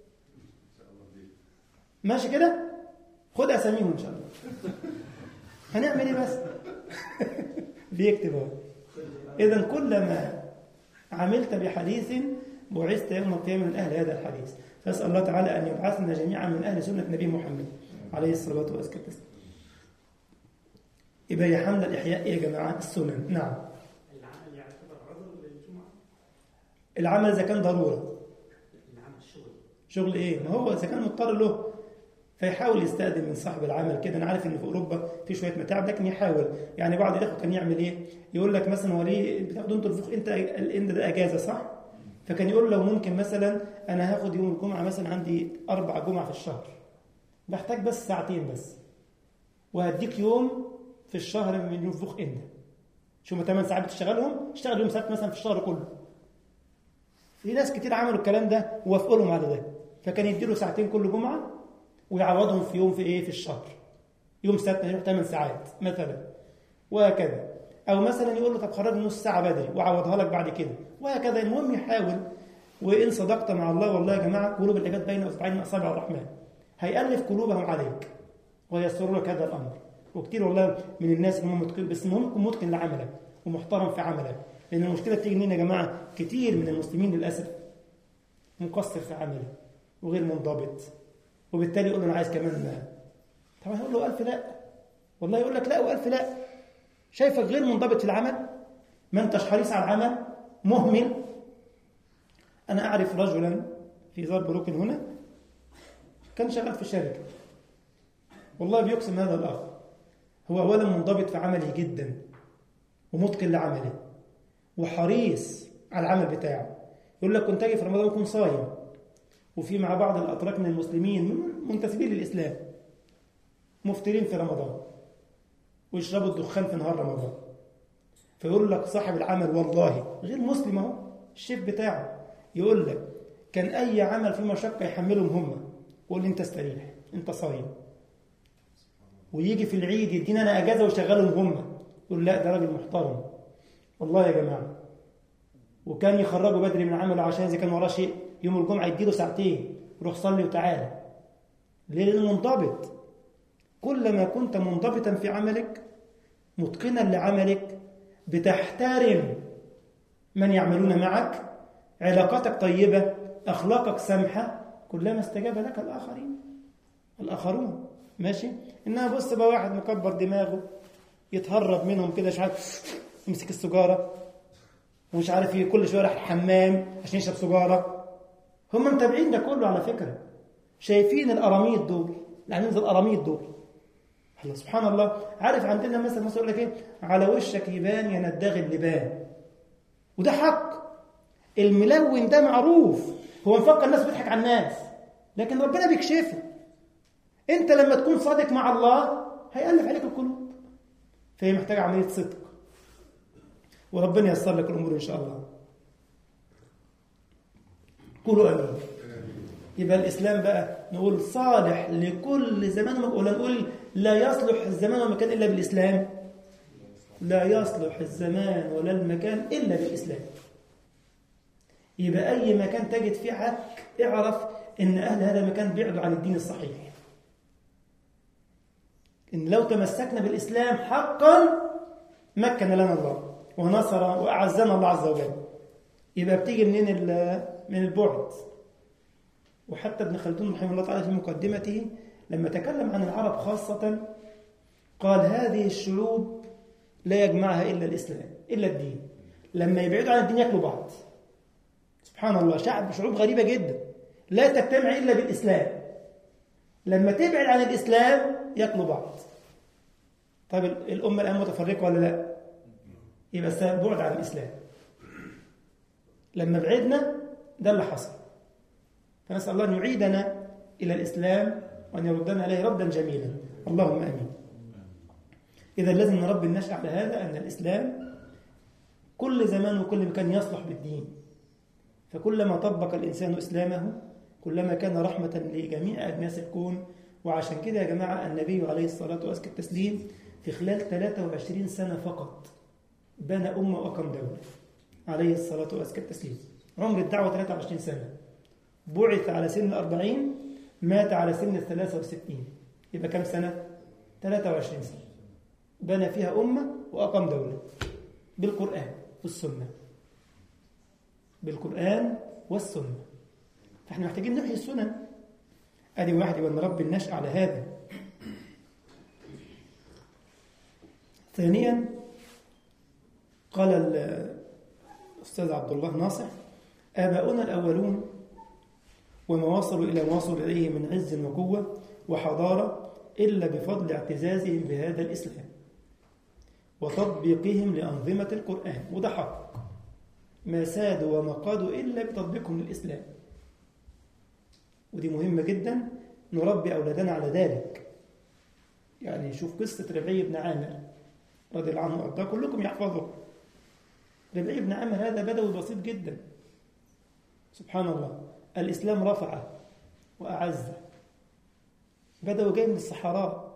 ماشي كده؟ خد اساميهم ان شاء الله هنعمل ايه بس؟ بيكتب اهو اذا كلما عملت بحديث بعثت يوم القيامه من اهل هذا الحديث فاسال الله تعالى ان يبعثنا جميعا من اهل سنه نبي محمد عليه الصلاه والسلام يبقى يا حمد الاحياء إيه يا جماعه السنن نعم العمل يعتبر عذر للجمعة العمل اذا كان ضروره العمل الشغل شغل ايه ما هو اذا كان مضطر له فيحاول يستأذن من صاحب العمل كده انا عارف ان في اوروبا في شويه متاعب لكن يحاول يعني بعض الاخوه كان يعمل ايه يقول لك مثلا هو ليه بتاخدوا انتوا الفوق انت الاند ده اجازه صح فكان يقول لو ممكن مثلا انا هاخد يوم الجمعه مثلا عندي اربع جمعه في الشهر بحتاج بس ساعتين بس وهديك يوم في الشهر من ينفخ اند شو ما 8 ساعات بتشتغلهم اشتغل يوم سبت مثلا في الشهر كله في ناس كتير عملوا الكلام ده ووافقوا لهم على ده فكان يديله ساعتين كل جمعه ويعوضهم في يوم في ايه في الشهر يوم سبت يروح 8 ساعات مثلا وهكذا او مثلا يقول له طب خرجني نص ساعه بدري وعوضها لك بعد كده وهكذا المهم يحاول وان صدقت مع الله والله يا جماعه قلوب العباد بين اصبعين من اصابع الرحمن هيالف قلوبهم عليك ويسر لك هذا الامر وكتير والله من الناس اللي هم متقن بس المهم تكون متقن لعملك ومحترم في عملك لان المشكله بتيجي منين يا جماعه كتير من المسلمين للاسف مقصر في عمله وغير منضبط وبالتالي يقول له انا عايز كمان طبعا يقول له ألف لا والله يقول لك لا وألف لا شايفك غير منضبط في العمل ما انتش حريص على العمل مهمل انا اعرف رجلا في دار بروكن هنا كان شغال في شركه والله بيقسم هذا الاخ هو اولا منضبط في عمله جدا ومتقن لعمله وحريص على العمل بتاعه يقول لك كنت اجي في رمضان اكون صايم وفي مع بعض الاتراك من المسلمين منتسبين للاسلام مفطرين في رمضان ويشربوا الدخان في نهار رمضان فيقول لك صاحب العمل والله غير مسلم اهو الشيف بتاعه يقول لك كان اي عمل فيه مشقه يحملهم هم يقول لي انت استريح انت صايم ويجي في العيد يدينا انا اجازه ويشغلهم هم يقول لا ده راجل محترم والله يا جماعه وكان يخرجوا بدري من عمله عشان اذا كان وراه شيء يوم الجمعه يديله ساعتين روح صلي وتعالى ليه لانه منضبط كلما كنت منضبطا في عملك متقنا لعملك بتحترم من يعملون معك علاقاتك طيبه اخلاقك سمحه كلما استجاب لك الاخرين الاخرون ماشي انها بص بقى واحد مكبر دماغه يتهرب منهم كده مش عارف يمسك السجاره ومش عارف ايه كل شويه راح الحمام عشان يشرب سجاره هم متابعين ده كله على فكره شايفين الاراميد دول اللي عاملين زي الاراميد دول الله سبحان الله عارف عندنا مثلا مثلا يقول لك ايه على وشك يبان يا نداغ اللبان وده حق الملون ده معروف هو مفكر الناس بيضحك على الناس لكن ربنا بيكشفه انت لما تكون صادق مع الله هيألف عليك القلوب فهي محتاجه عمليه صدق وربنا ييسر لك الامور ان شاء الله قولوا امين يبقى الاسلام بقى نقول صالح لكل زمان ومكان ولا نقول لا يصلح الزمان والمكان الا بالاسلام لا يصلح الزمان ولا المكان الا بالاسلام يبقى اي مكان تجد فيه عك اعرف ان اهل هذا المكان بيعدوا عن الدين الصحيح ان لو تمسكنا بالاسلام حقا مكن لنا الله ونصر واعزنا الله عز وجل يبقى بتيجي منين ال- من البعد وحتى ابن خلدون رحمه الله تعالى في مقدمته لما تكلم عن العرب خاصة قال هذه الشعوب لا يجمعها إلا الإسلام إلا الدين لما يبعدوا عن الدين ياكلوا بعض سبحان الله شعب شعوب غريبة جدا لا تجتمع إلا بالإسلام لما تبعد عن الإسلام ياكلوا بعض طيب ال- الأمة الآن متفرقة ولا لا؟ يبقى السبب بعد عن الإسلام لما بعدنا ده اللي حصل فنسأل الله أن يعيدنا إلى الإسلام وأن يردنا عليه ردا جميلا اللهم آمين إذا لازم نربي النشأ على هذا أن الإسلام كل زمان وكل مكان يصلح بالدين فكلما طبق الإنسان إسلامه كلما كان رحمة لجميع أجناس الكون وعشان كده يا جماعة النبي عليه الصلاة وأزكى التسليم في خلال 23 سنة فقط بنى أمة وأقام دولة عليه الصلاة وأزكى التسليم عمر الدعوة 23 سنة بعث على سن 40 مات على سن 63 يبقى كم سنة؟ 23 سنة بنى فيها أمة وأقام دولة بالقرآن والسنة بالقرآن والسنة فاحنا محتاجين نحيي السنن ادي واحد يبقى نربي النشأ على هذا ثانيا قال الأستاذ عبد الله ناصح آباؤنا الأولون وما وصلوا إلى ما وصلوا إليه من عز وقوة وحضارة إلا بفضل اعتزازهم بهذا الإسلام وتطبيقهم لأنظمة القرآن وده حق ما سادوا وما قادوا إلا بتطبيقهم للإسلام ودي مهمة جدا نربي أولادنا على ذلك يعني شوف قصة ربعي بن عامر رضي الله عنه وأرضاه كلكم يحفظه ربعي بن عامر هذا بدوي بسيط جدا سبحان الله الإسلام رفعه وأعزه بدوي جاي من الصحراء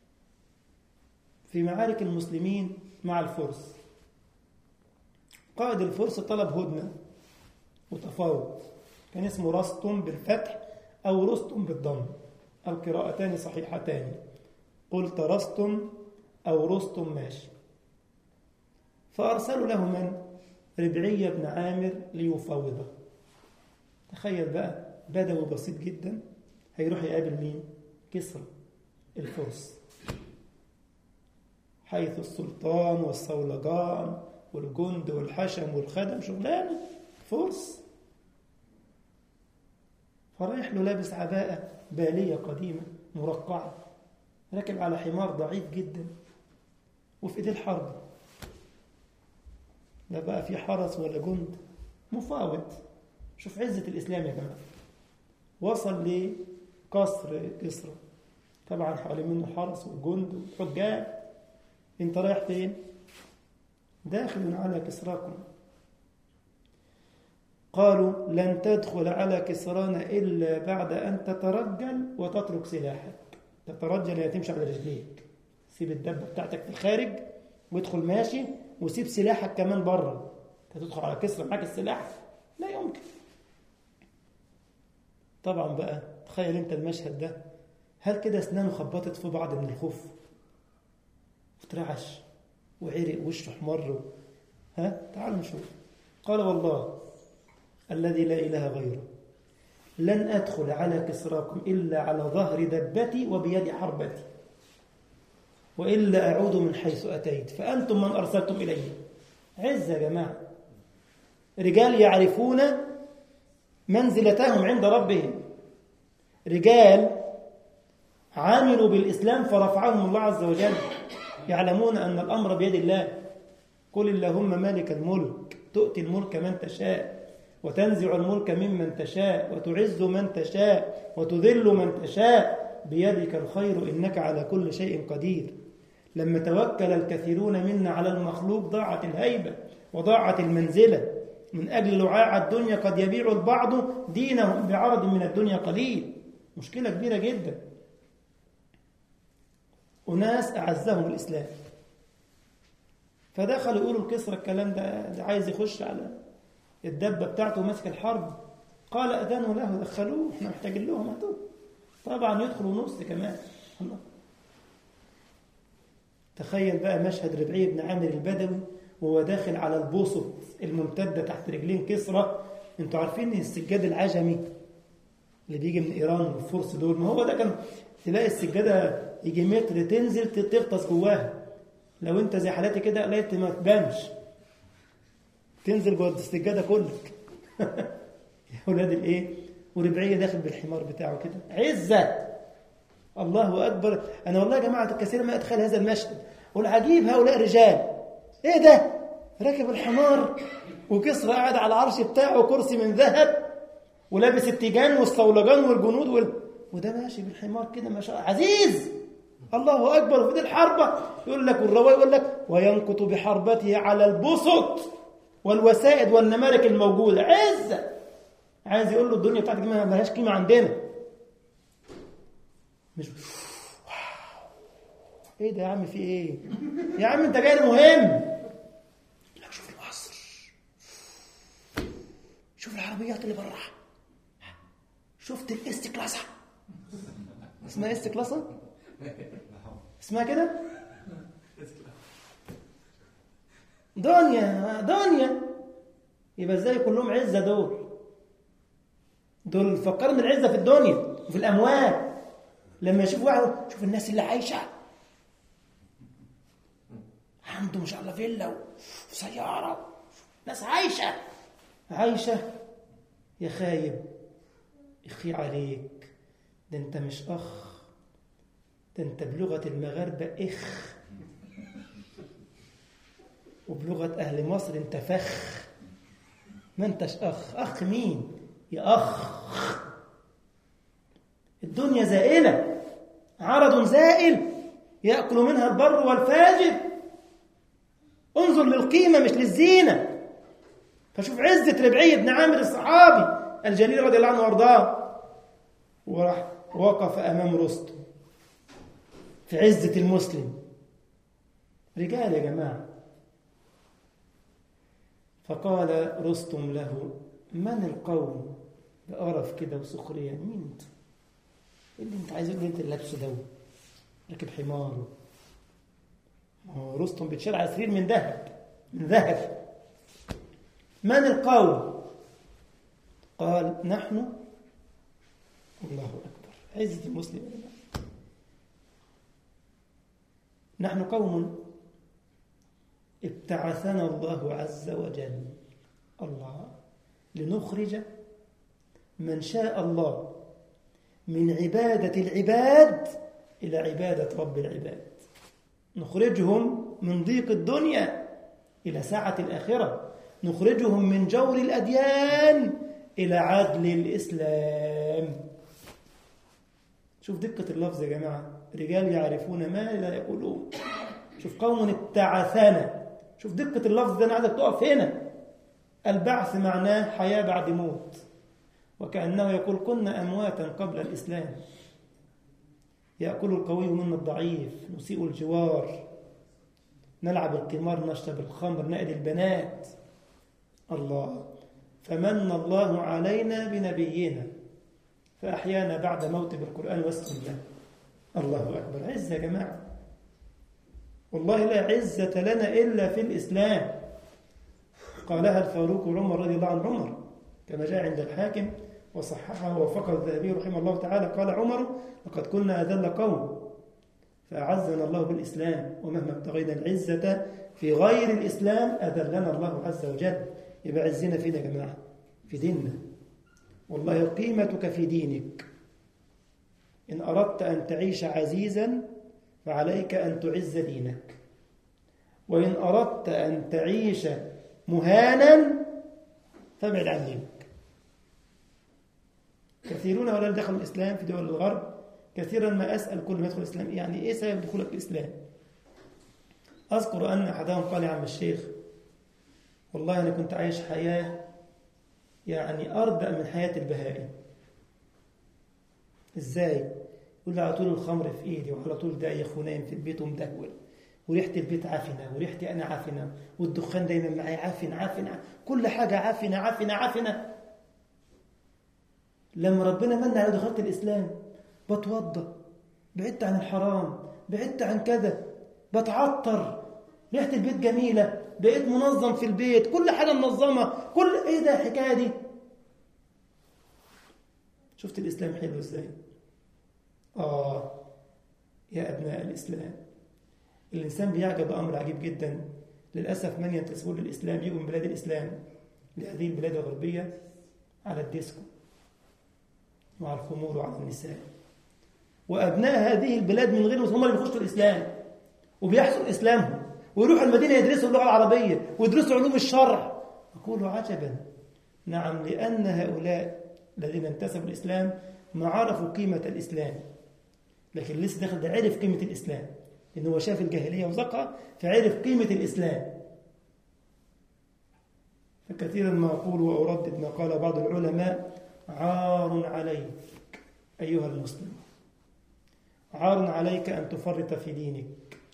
في معارك المسلمين مع الفرس قائد الفرس طلب هدنة وتفاوض كان اسمه رستم بالفتح أو رستم بالضم القراءتان صحيحتان قلت رستم أو رستم ماشي فأرسلوا له من؟ ربعية بن عامر ليفاوضه تخيل بقى بدوي بسيط جدا هيروح يقابل مين؟ كسرى الفرس حيث السلطان والصولجان والجند والحشم والخدم شغلانه فرس فرايح له لابس عباءة بالية قديمة مرقعة راكب على حمار ضعيف جدا وفي ايديه الحرب لا بقى في حرس ولا جند مفاوض شوف عزة الإسلام يا جماعة وصل لقصر كسرى طبعا حوالين منه حرس وجند وحجاج انت رايح فين داخل على كسراكم قالوا لن تدخل على كسرانا إلا بعد أن تترجل وتترك سلاحك تترجل يعني تمشي على رجليك سيب الدبة بتاعتك في الخارج وادخل ماشي وسيب سلاحك كمان بره تدخل على كسرى معاك السلاح لا يمكن طبعا بقى تخيل انت المشهد ده هل كده اسنانه خبطت في بعض من الخوف وترعش وعرق وشه احمر ها تعالوا نشوف قال والله الذي لا اله غيره لن ادخل على كسراكم الا على ظهر دبتي وبيد حربتي والا اعود من حيث اتيت فانتم من ارسلتم الي عز يا جماعه رجال يعرفون منزلتهم عند ربهم رجال عملوا بالإسلام فرفعهم الله عز وجل يعلمون أن الأمر بيد الله قل اللهم مالك الملك تؤتي الملك من تشاء وتنزع الملك ممن تشاء وتعز من تشاء وتذل من تشاء بيدك الخير إنك على كل شيء قدير لما توكل الكثيرون منا على المخلوق ضاعت الهيبة وضاعت المنزلة من أجل لعاع الدنيا قد يبيع البعض دينهم بعرض من الدنيا قليل مشكلة كبيرة جدا أناس أعزهم الإسلام فدخلوا يقولوا الكسرى الكلام ده, ده عايز يخش على الدبة بتاعته ماسك الحرب قال أذنوا له دخلوه احنا محتاجين لهم هاتوه طبعا يدخلوا نص كمان الله تخيل بقى مشهد ربعي بن عامر البدوي وهو داخل على البوسط الممتدة تحت رجلين كسرى انتوا عارفين ان السجاد العجمي اللي بيجي من ايران والفرس دول ما هو ده كان تلاقي السجادة يجي متر تنزل تغطس جواها لو انت زي حالاتي كده قلت ما تبانش تنزل جوه السجادة كلك يا ولاد الايه وربعية داخل بالحمار بتاعه كده عزة الله أكبر أنا والله يا جماعة كثيرا ما أدخل هذا المشهد أقول عجيب هؤلاء رجال إيه ده راكب الحمار وكسرى قاعد على العرش بتاعه كرسي من ذهب ولابس التيجان والصولجان والجنود وال... وده ماشي بالحمار كده ما شاء الله عزيز الله أكبر في دي الحربة يقول لك والرواية يقول لك وينكت بحربته على البسط والوسائد والنمارك الموجودة عزة عايز يقول له الدنيا بتاعتك دي ما لهاش قيمة عندنا مش ايه ده يا عم في ايه يا عم انت جاي مهم لا شوف مصر شوف العربيات اللي براها شفت الاست كلاسة اسمها است كلاسة اسمها كده دنيا دنيا يبقى ازاي كلهم عزة دول دول فكروا من العزة في الدنيا وفي الأموال لما يشوف واحد شوف الناس اللي عايشة عنده ما شاء الله فيلا وسيارة ناس عايشة عايشة يا خايب اخي عليك ده انت مش أخ ده انت بلغة المغاربة إخ وبلغة أهل مصر انت فخ ما انتش أخ أخ مين يا أخ الدنيا زائلة عرض زائل يأكل منها البر والفاجر انظر للقيمة مش للزينة فشوف عزة ربعي بن عامر الصحابي الجليل رضي الله عنه وارضاه وراح وقف أمام رستم في عزة المسلم رجال يا جماعة فقال رستم له من القوم بقرف كده وسخرية مين انت ايه اللي انت عايز ايه اللي انت لابسه ده راكب حمار هو رستم بيتشال على سرير من ذهب من ذهب من القوم قال نحن الله أكبر عزة المسلم نحن قوم ابتعثنا الله عز وجل الله لنخرج من شاء الله من عبادة العباد إلى عبادة رب العباد نخرجهم من ضيق الدنيا إلى ساعة الآخرة نخرجهم من جور الأديان إلى عدل الإسلام شوف دقة اللفظ يا جماعة رجال يعرفون ما لا يقولون شوف قوم ابتعثنا شوف دقة اللفظ ده أنا عايزك تقف هنا البعث معناه حياة بعد موت وكأنه يقول كنا أمواتا قبل الإسلام يأكل القوي منا الضعيف نسيء الجوار نلعب القمار نشرب الخمر نأذي البنات الله فمن الله علينا بنبينا فأحيانا بعد موت بالقرآن والسنة الله أكبر عزة يا جماعة والله لا عزة لنا إلا في الإسلام قالها الفاروق عمر رضي الله عن عمر كما جاء عند الحاكم وصححه وفقه الذهبي رحمه الله تعالى قال عمر لقد كنا أذل قوم فأعزنا الله بالإسلام ومهما ابتغينا العزة في غير الإسلام أذلنا الله عز وجل يبقى عزنا فينا يا جماعة في ديننا والله قيمتك في دينك إن أردت أن تعيش عزيزا فعليك أن تعز دينك وإن أردت أن تعيش مهانا فابعد عن دينك كثيرون ولا دخلوا الإسلام في دول الغرب كثيرا ما أسأل كل ما يدخل الإسلام يعني إيه سبب دخولك الإسلام أذكر أن أحدهم قال يا عم الشيخ والله أنا كنت عايش حياة يعني أردأ من حياة البهائم إزاي؟ يقول لي على طول الخمر في إيدي وعلى طول دايخ ونايم في البيت ومدهول وريحة البيت عافنة وريحتي أنا عافنة والدخان دايما معي عافن عافن كل حاجة عافنة عافنة عافنة لما ربنا من على دخلت الإسلام بتوضى بعدت عن الحرام بعدت عن كذا بتعطر ريحة البيت جميلة بقيت منظم في البيت كل حاجة منظمة كل ايه ده الحكاية دي شفت الإسلام حلو ازاي آه يا أبناء الإسلام الإنسان بيعجب بأمر عجيب جدا للأسف من ينتسبون للإسلام يجوا من بلاد الإسلام لهذه البلاد الغربية على الديسكو وعلى الخمور وعلى النساء وأبناء هذه البلاد من غير هم اللي بيخشوا الإسلام وبيحسن إسلامهم ويروحوا المدينة يدرسوا اللغة العربية ويدرسوا علوم الشرع أقول عجبا نعم لأن هؤلاء الذين انتسبوا الإسلام ما عرفوا قيمة الإسلام لكن لسه داخل ده عرف قيمة الإسلام لأنه هو شاف الجاهلية وذاقها فعرف قيمة الإسلام فكثيرا ما أقول وأردد ما قال بعض العلماء عار عليك أيها المسلم عار عليك أن تفرط في دينك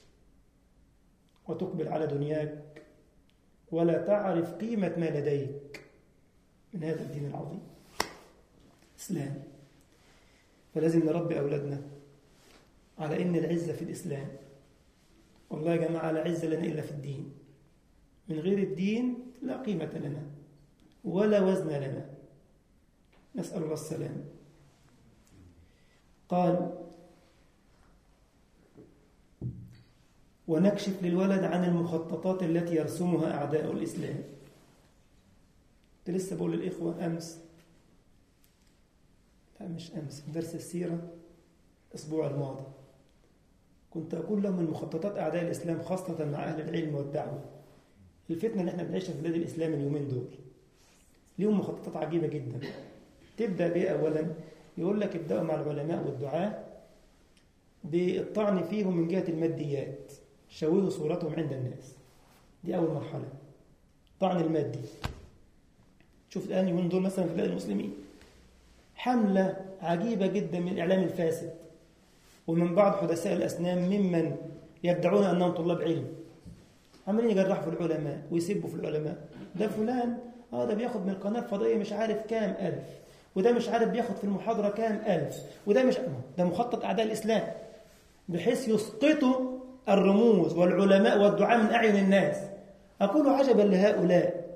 وتقبل على دنياك ولا تعرف قيمة ما لديك من هذا الدين العظيم إسلام فلازم نربي أولادنا على إن العزة في الإسلام والله يا جماعة لا عزة لنا إلا في الدين من غير الدين لا قيمة لنا ولا وزن لنا نسأل الله السلام قال ونكشف للولد عن المخططات التي يرسمها أعداء الإسلام كنت لسه بقول للإخوة أمس لا مش أمس في درس السيرة الأسبوع الماضي كنت أقول لهم من مخططات أعداء الإسلام خاصة مع أهل العلم والدعوة الفتنة اللي احنا بنعيشها في بلاد الإسلام اليومين دول ليهم مخططات عجيبة جدا تبدأ بإيه أولا يقول لك ابدأوا مع العلماء والدعاة بالطعن فيهم من جهة الماديات شوهوا صورتهم عند الناس دي أول مرحلة طعن المادي شوف الآن يومين دول مثلا في بلاد المسلمين حملة عجيبة جدا من الإعلام الفاسد ومن بعض حدثاء الأسنان ممن يدعون أنهم طلاب علم عمالين يجرحوا في العلماء ويسبوا في العلماء ده فلان اه ده بياخد من القناة الفضائية مش عارف كام ألف وده مش عارف بياخد في المحاضرة كام ألف وده مش ده مخطط أعداء الإسلام بحيث يسقطوا الرموز والعلماء والدعاء من أعين الناس أقول عجبا لهؤلاء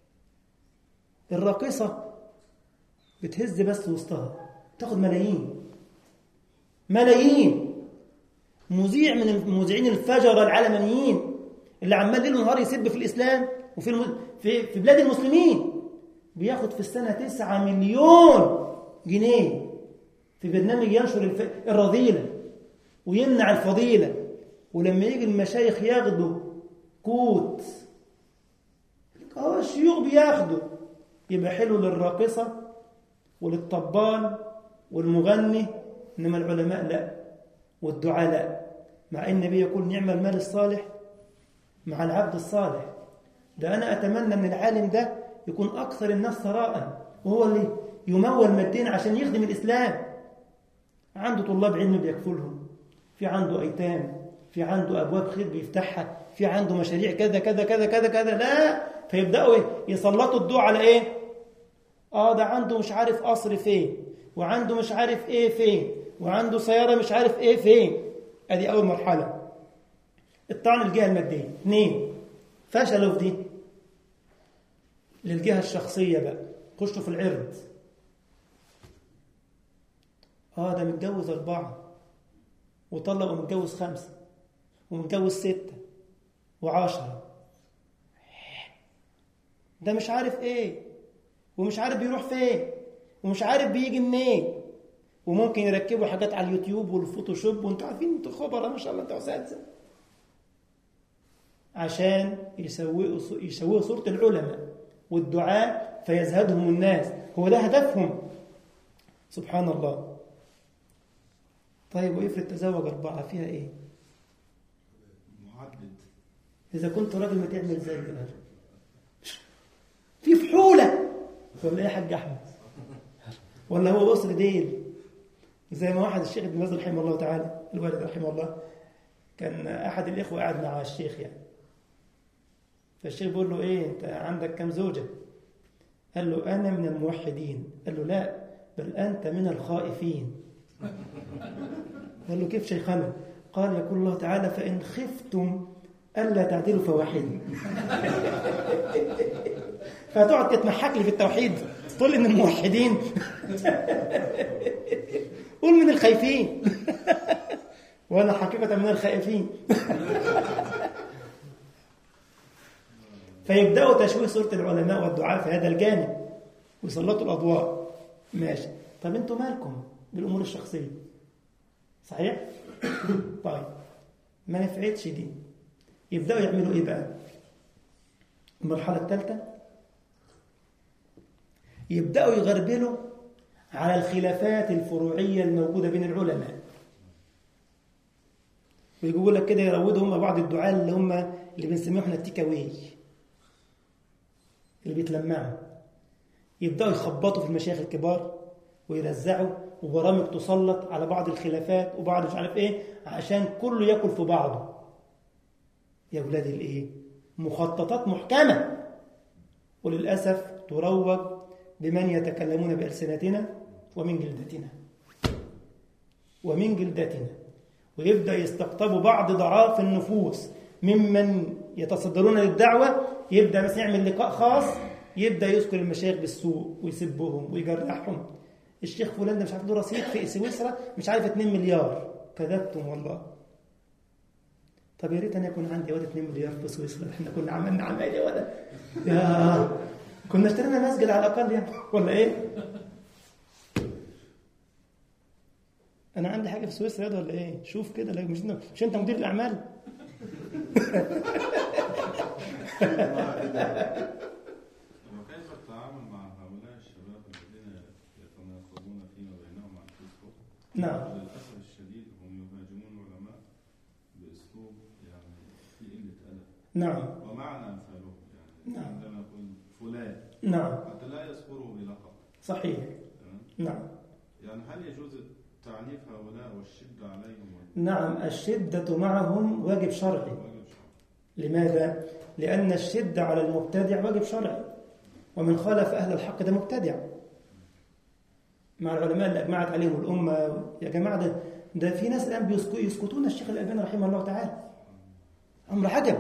الراقصة بتهز بس وسطها تاخد ملايين ملايين مذيع من المذيعين الفجرة العلمانيين اللي عمال ليل ونهار يسب في الإسلام وفي الم... في في بلاد المسلمين بياخد في السنة 9 مليون جنيه في برنامج ينشر الف... الرذيلة ويمنع الفضيلة ولما يجي المشايخ ياخدوا كوت اه الشيوخ بياخدوا يبقى حلو للراقصة وللطبال والمغني إنما العلماء لا والدعاء لا مع أن النبي يقول نعم المال الصالح مع العبد الصالح ده أنا أتمنى أن العالم ده يكون أكثر الناس ثراء وهو اللي يمول ماديا عشان يخدم الإسلام عنده طلاب علم بيكفلهم في عنده أيتام في عنده أبواب خير بيفتحها في عنده مشاريع كذا كذا كذا كذا كذا لا فيبدأوا إيه؟ يسلطوا الضوء على إيه آه ده عنده مش عارف قصر فين وعنده مش عارف إيه فين وعنده سيارة مش عارف إيه فين أدي أول مرحلة الطعن الجهة المادية اثنين فشلوا في دي للجهة الشخصية بقى خشوا في العرض اه ده متجوز أربعة وطلق ومتجوز خمسة ومتجوز ستة وعشرة ده مش عارف ايه ومش عارف بيروح فين ومش عارف بيجي منين وممكن يركبوا حاجات على اليوتيوب والفوتوشوب وانتوا عارفين انتوا خبراء ما شاء الله انتوا اساتذه عشان يسوقوا يسوقوا صوره العلماء والدعاء فيزهدهم الناس هو ده هدفهم سبحان الله طيب وافرض تزوج أربعة فيها إيه؟ معدد إذا كنت راجل ما تعمل زي كده في فحولة ولا إيه يا حاج أحمد؟ ولا هو وصل ديل زي ما واحد الشيخ ابن باز رحمه الله تعالى الوالد رحمه الله كان أحد الإخوة قاعد مع الشيخ يعني فالشيخ بيقول له إيه أنت عندك كم زوجة؟ قال له أنا من الموحدين قال له لا بل أنت من الخائفين قال له كيف شيخنا قال يقول الله تعالى فإن خفتم ألا تعدلوا فواحد فتقعد تتمحك لي في التوحيد تقول إن الموحدين قول من الخايفين وأنا حقيقة من الخائفين فيبدأوا تشويه صورة العلماء والدعاء في هذا الجانب ويسلطوا الأضواء ماشي طب انتوا مالكم بالأمور الشخصية صحيح؟ طيب ما نفعتش دي يبدأوا يعملوا إيه بقى؟ المرحلة الثالثة يبدأوا يغربلوا على الخلافات الفروعية الموجودة بين العلماء ويقول لك كده يروضوا هم بعض الدعاة اللي هم اللي بنسميهم احنا التيك اواي اللي بيتلمعوا يبدأوا يخبطوا في المشايخ الكبار ويرزعوا وبرامج تسلط على بعض الخلافات وبعض مش عارف ايه عشان كله ياكل في بعضه يا ولاد الايه مخططات محكمة وللأسف تروج بمن يتكلمون بألسنتنا ومن جلدتنا ومن جلدتنا ويبدأ يستقطبوا بعض ضعاف النفوس ممن يتصدرون للدعوة يبدأ مثلا يعمل لقاء خاص يبدأ يذكر المشايخ بالسوء ويسبهم ويجرحهم الشيخ فلان ده مش عارف له رصيد في سويسرا مش عارف 2 مليار كذبتم والله طب يا ريت انا يكون عندي ولا 2 مليار في سويسرا احنا كنا عملنا عمايل ولا يا كنا اشترينا مسجد على الاقل يعني ولا ايه انا عندي حاجه في سويسرا يد ولا ايه شوف كده لا مش مش انت مدير الاعمال وكيف التعامل مع هؤلاء الشباب الذين يتناقضون فيما بينهم عن الفيسبوك؟ نعم للأسف الشديد هم يهاجمون العلماء بأسلوب يعني في قلة أدب نعم ومعنى أمثالهم يعني نعم. عندما يقول فلان نعم حتى لا يذكره بلقب صحيح تمام؟ نعم يعني هل يجوز تعنيف هؤلاء والشدة عليهم نعم الشدة معهم واجب شرعي واجب شرعي؟ لماذا؟ لأن الشدة على المبتدع واجب شرعي ومن خالف أهل الحق ده مبتدع مع العلماء اللي أجمعت عليهم الأمة يا جماعة ده, ده في ناس الآن بيسكو- يسكتون الشيخ الألباني رحمه الله تعالى أمر عجب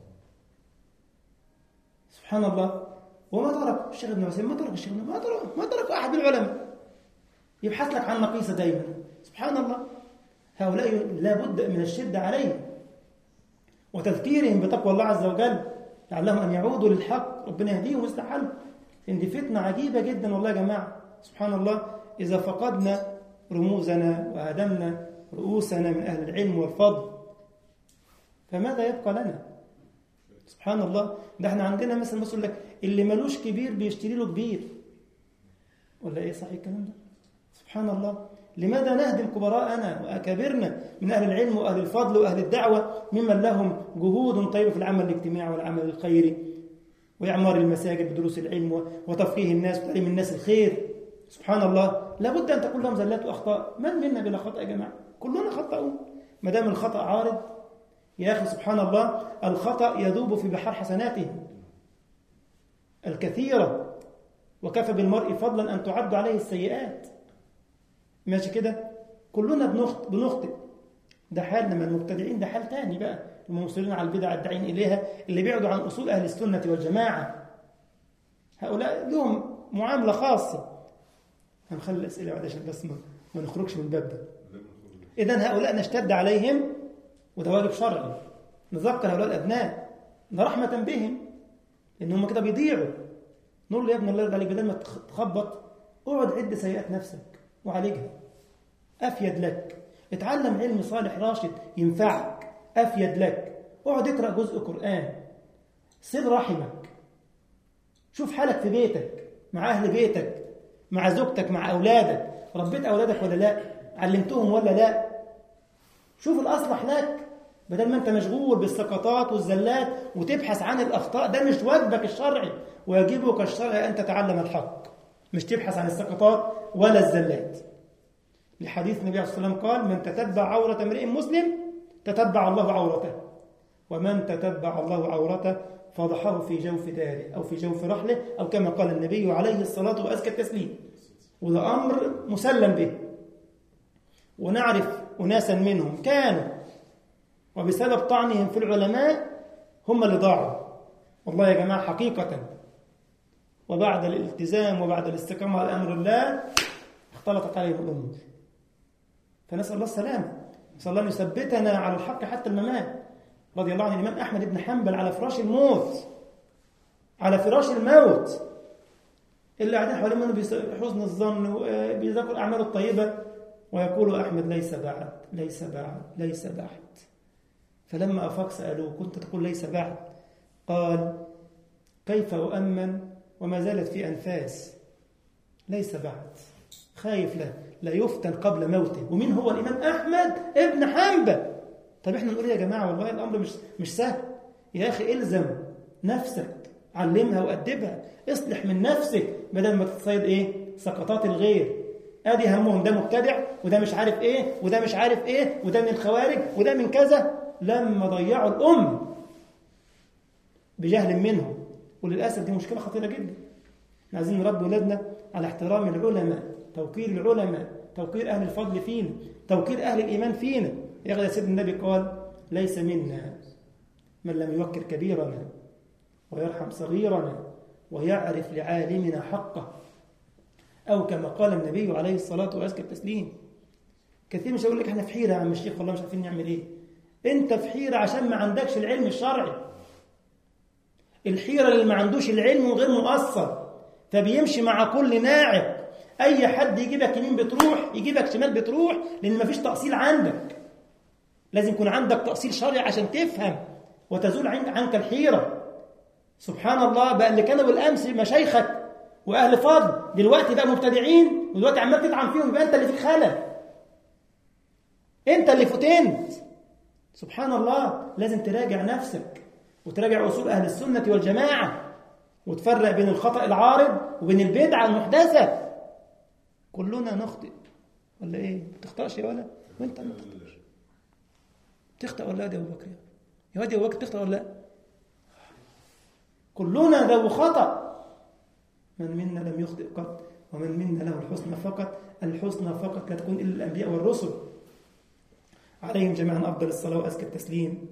سبحان الله وما ترك الشيخ ابن عثيمين ما ترك الشيخ ابن ما ترك ما ترك أحد من العلماء يبحث لك عن نقيصة دايما سبحان الله هؤلاء لا بد من الشدة عليهم وتذكيرهم بتقوى الله عز وجل لعلهم أن يعودوا للحق ربنا يهديهم ويصلح حالهم إن دي فتنة عجيبة جدا والله يا جماعة سبحان الله إذا فقدنا رموزنا وهدمنا رؤوسنا من أهل العلم والفضل فماذا يبقى لنا سبحان الله ده احنا عندنا مثلا مثلا لك اللي ملوش كبير بيشتري له كبير ولا ايه صحيح الكلام ده سبحان الله لماذا نهدم كبراءنا وأكابرنا من أهل العلم وأهل الفضل وأهل الدعوة ممن لهم جهود طيبة في العمل الاجتماعي والعمل الخيري وإعمار المساجد بدروس العلم وتفقيه الناس وتعليم الناس الخير سبحان الله لابد أن تكون لهم زلات وأخطاء من منا بلا خطأ يا جماعة كلنا خطأون ما دام الخطأ عارض يا أخي سبحان الله الخطأ يذوب في بحر حسناته الكثيرة وكفى بالمرء فضلا أن تعد عليه السيئات ماشي كده كلنا بنخطئ بنخطئ ده حالنا من المبتدعين ده حال تاني بقى المنصرين على البدع الداعين إليها اللي بيعدوا عن أصول أهل السنة والجماعة هؤلاء لهم معاملة خاصة هنخلي الأسئلة بعد عشان بس ما, ما نخرجش من الباب ده إذا هؤلاء نشتد عليهم وده واجب شرعي نذكر هؤلاء الأبناء ده رحمة بهم لأن هم كده بيضيعوا نقول له يا ابن الله يرضى عليك بدل ما تخبط اقعد عد سيئات نفسك وعالجها أفيد لك اتعلم علم صالح راشد ينفعك أفيد لك اقعد اقرأ جزء قرآن صل رحمك شوف حالك في بيتك مع أهل بيتك مع زوجتك مع أولادك ربيت أولادك ولا لا علمتهم ولا لا شوف الأصلح لك بدل ما أنت مشغول بالسقطات والزلات وتبحث عن الأخطاء ده مش واجبك الشرعي واجبك الشرعي أن تتعلم الحق مش تبحث عن السقطات ولا الزلات لحديث النبي عليه الصلاة والسلام قال من تتبع عورة امرئ مسلم تتبع الله عورته ومن تتبع الله عورته فضحه في جوف داره أو في جوف رحله أو كما قال النبي عليه الصلاة وأزكى التسليم وده أمر مسلم به ونعرف أناسا منهم كانوا وبسبب طعنهم في العلماء هم اللي ضاعوا والله يا جماعة حقيقة وبعد الالتزام وبعد الاستقامة على أمر الله اختلطت عليهم الأمور فنسأل الله السلامة نسأل الله أن يثبتنا على الحق حتى الممات رضي الله عن الإمام أحمد بن حنبل على فراش الموت على فراش الموت اللي قاعدين حوالين منه بحسن الظن وبيذكر الأعمال الطيبة ويقول أحمد ليس بعد ليس بعد ليس بعد فلما أفاق سألوه كنت تقول ليس بعد قال كيف أؤمن وما زالت في أنفاس ليس بعد خايف لا لا يفتن قبل موته ومين هو الإمام أحمد ابن حنبل طب احنا نقول يا جماعة والله الأمر مش مش سهل يا أخي إلزم نفسك علمها وأدبها اصلح من نفسك بدل ما تتصيد إيه سقطات الغير ادي همهم ده مبتدع وده مش عارف ايه وده مش عارف ايه وده من الخوارج وده من كذا لما ضيعوا الام بجهل منهم وللاسف دي مشكله خطيره جدا احنا عايزين نربي ولادنا على احترام العلماء توقير العلماء توقير اهل الفضل فينا توقير اهل الايمان فينا يا اخي سيدنا النبي قال ليس منا من لم يوقر كبيرنا ويرحم صغيرنا ويعرف لعالمنا حقه أو كما قال النبي عليه الصلاة وأزكى التسليم كثير مش هيقول لك احنا في حيرة يا عم الشيخ والله مش عارفين نعمل ايه انت في حيرة عشان ما عندكش العلم الشرعي الحيرة اللي ما عندوش العلم وغير مؤصل فبيمشي مع كل ناعق اي حد يجيبك يمين بتروح يجيبك شمال بتروح لان ما فيش تأصيل عندك لازم يكون عندك تأصيل شرعي عشان تفهم وتزول عنك الحيرة سبحان الله بقى اللي كانوا بالامس مشايخك واهل فضل دلوقتي بقى مبتدعين ودلوقتي عمال تدعم فيهم يبقى انت اللي فيك خلل انت اللي فتنت سبحان الله لازم تراجع نفسك وتراجع اصول اهل السنه والجماعه وتفرق بين الخطا العارض وبين البدعه المحدثه كلنا نخطئ ولا ايه ما تخطاش يا ولد وانت ما تخطئش تخطا ولا لا يا ابو بكر يا واد يا ابو بكر تخطا ولا لا كلنا ذو خطأ من منا لم يخطئ قط ومن منا له الحسنى فقط الحسنى فقط لا تكون إلا الأنبياء والرسل عليهم جميعا أفضل الصلاة وأزكى التسليم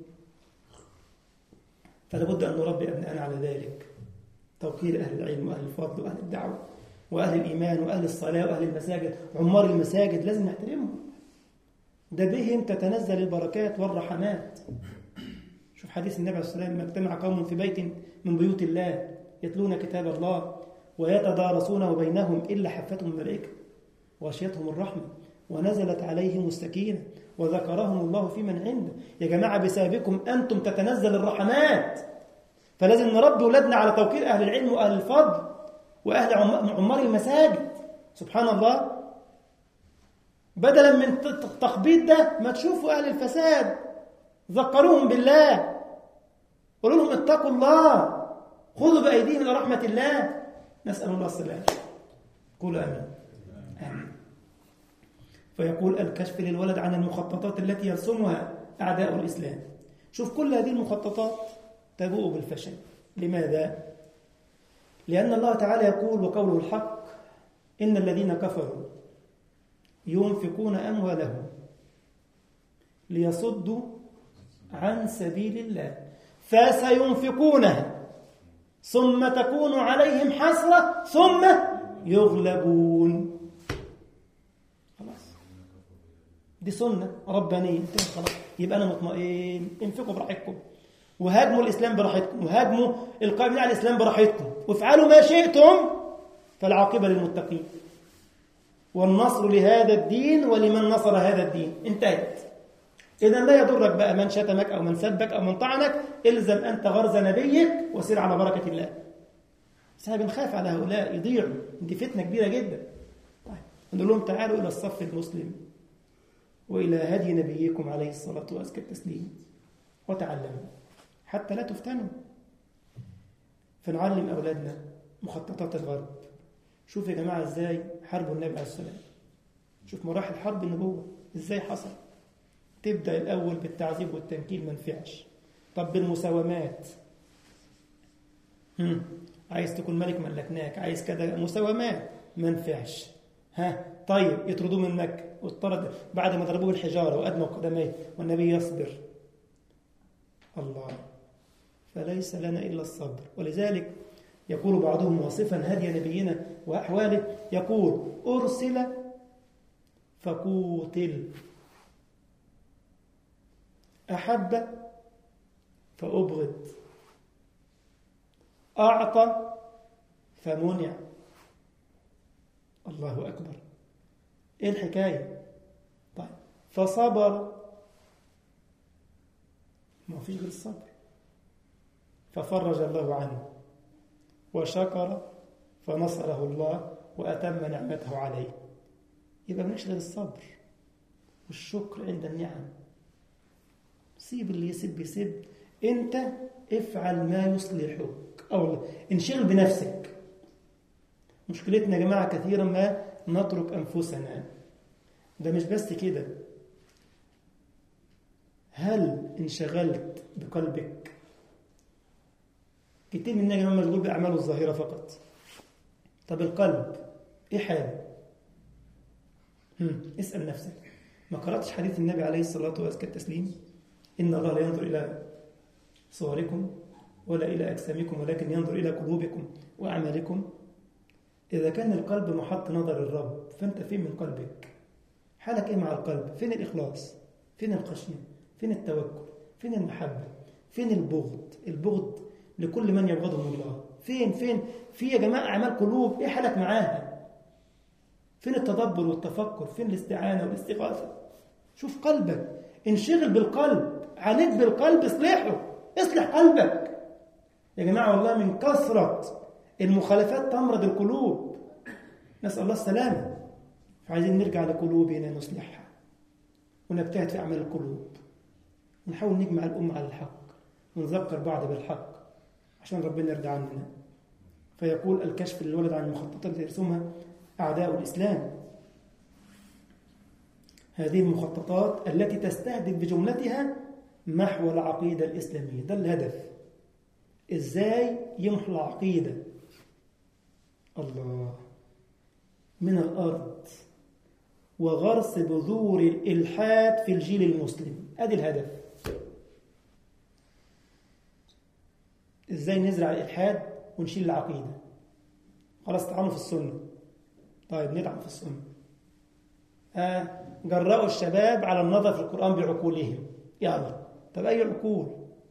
فلا بد أن نربي أبنائنا على ذلك توقير أهل العلم وأهل الفضل وأهل الدعوة وأهل الإيمان وأهل الصلاة وأهل المساجد عمار المساجد لازم نحترمهم ده بهم تتنزل البركات والرحمات شوف حديث النبي عليه الصلاة والسلام ما اجتمع قوم في بيت من بيوت الله يتلون كتاب الله ويتدارسونه بينهم إلا حفتهم الملائكة وغشيتهم الرحمة ونزلت عليهم السكينة وذكرهم الله في من عنده يا جماعة بسببكم أنتم تتنزل الرحمات فلازم نربي ولادنا على توقير أهل العلم وأهل الفضل وأهل عمار المساجد سبحان الله بدلا من التخبيط ده ما تشوفوا أهل الفساد ذكروهم بالله قولوا لهم اتقوا الله خذوا بأيديهم إلى رحمة الله نسأل الله السلامة قولوا آمين آمين فيقول الكشف للولد عن المخططات التي يرسمها أعداء الإسلام شوف كل هذه المخططات تبوء بالفشل لماذا؟ لأن الله تعالى يقول وقوله الحق إن الذين كفروا ينفقون أموالهم ليصدوا عن سبيل الله فسينفقونها ثم تكون عليهم حسرة ثم يغلبون خلاص دي سنة ربانية خلاص يبقى أنا مطمئن انفقوا براحتكم وهاجموا الإسلام براحتكم وهاجموا القائمين على الإسلام براحتكم وافعلوا ما شئتم فالعاقبة للمتقين والنصر لهذا الدين ولمن نصر هذا الدين انتهت إذا لا يضرك بقى من شتمك أو من سبك أو من طعنك إلزم أنت غرز نبيك وسير على بركة الله بس احنا بنخاف على هؤلاء يضيعوا دي فتنة كبيرة جدا طيب نقول لهم تعالوا إلى الصف المسلم وإلى هدي نبيكم عليه الصلاة وأزكى التسليم وتعلموا حتى لا تفتنوا فنعلم أولادنا مخططات الغرب شوف يا جماعة إزاي حرب النبي عليه السلام شوف مراحل حرب النبوة إزاي حصل تبدأ الأول بالتعذيب والتنكيل ما نفعش طب بالمساومات هم. عايز تكون ملك ملكناك عايز كذا مساومات ما نفعش ها طيب يطردوه من مكة واضطرد بعد ما ضربوه بالحجارة وأدموا قدميه والنبي يصبر الله فليس لنا إلا الصبر ولذلك يقول بعضهم واصفا هدي نبينا وأحواله يقول أرسل فقوتل أحب فأبغض أعطى فمنع الله أكبر إيه الحكاية طيب فصبر ما فيش غير الصبر ففرج الله عنه وشكر فنصره الله وأتم نعمته عليه يبقى مالكش غير الصبر والشكر عند النعم سيب اللي يسب يسب انت افعل ما يصلحك او انشغل بنفسك مشكلتنا يا جماعه كثيرا ما نترك انفسنا ده مش بس كده هل انشغلت بقلبك كتير مننا يا جماعه مشغول باعماله الظاهره فقط طب القلب ايه حاله هم. اسال نفسك ما قراتش حديث النبي عليه الصلاه وازكى التسليم ان الله لا ينظر الى صوركم ولا الى اجسامكم ولكن ينظر الى قلوبكم واعمالكم اذا كان القلب محط نظر الرب فانت فين من قلبك حالك ايه مع القلب فين الاخلاص فين الخشيه فين التوكل فين المحبه فين البغض البغض لكل من يبغضهم الله فين فين في يا جماعه اعمال قلوب ايه حالك معاها فين التدبر والتفكر فين الاستعانه والاستغاثه شوف قلبك انشغل بالقلب عليك بالقلب اصلحه اصلح قلبك يا جماعه والله من كثره المخالفات تمرض القلوب نسال الله السلامه فعايزين نرجع لقلوبنا نصلحها ونجتهد في اعمال القلوب ونحاول نجمع الامه على الحق ونذكر بعض بالحق عشان ربنا يرضى عننا فيقول الكشف للولد عن المخططات التي يرسمها أعداء الإسلام هذه المخططات التي تستهدف بجملتها محو العقيدة الإسلامية ده الهدف إزاي يمحو العقيدة الله من الأرض وغرس بذور الإلحاد في الجيل المسلم أدي الهدف إزاي نزرع الإلحاد ونشيل العقيدة خلاص تعالوا في السنة طيب ندعم في السنة آه جرأوا الشباب على النظر في القرآن بعقولهم يلا طب أي عقول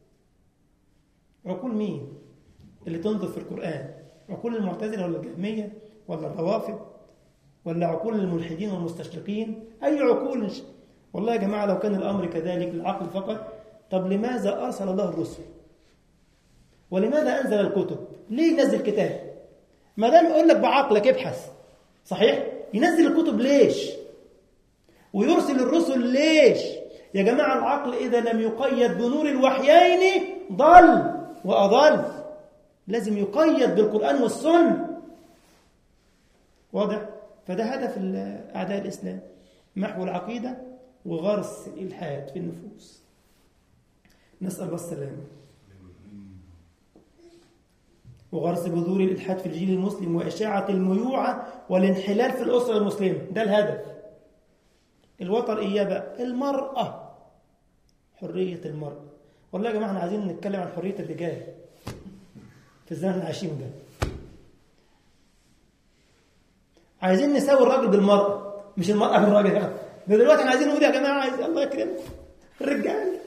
عقول مين اللي تنظر في القرآن عقول المعتزلة ولا الجهمية ولا الروافض ولا عقول الملحدين والمستشرقين أي عقول والله يا جماعة لو كان الأمر كذلك العقل فقط طب لماذا أرسل الله الرسل ولماذا أنزل الكتب ليه ينزل كتاب ما دام يقول لك بعقلك ابحث صحيح ينزل الكتب ليش ويرسل الرسل ليش يا جماعة العقل إذا لم يقيد بنور الوحيين ضل وأضل لازم يقيد بالقرآن والسنة واضح فده هدف أعداء الإسلام محو العقيدة وغرس الإلحاد في النفوس نسأل الله السلامة وغرس بذور الإلحاد في الجيل المسلم وإشاعة الميوعة والانحلال في الأسرة المسلمة ده الهدف الوتر إياه بقى المرأة حرية المرأة والله يا جماعة احنا عايزين نتكلم عن حرية الرجال في الزمن العشيم ده عايزين نساوي الراجل بالمرأة مش المرأة بالراجل ده دلوقتي احنا عايزين نقول يا جماعة عايز الله يكرمكم الرجال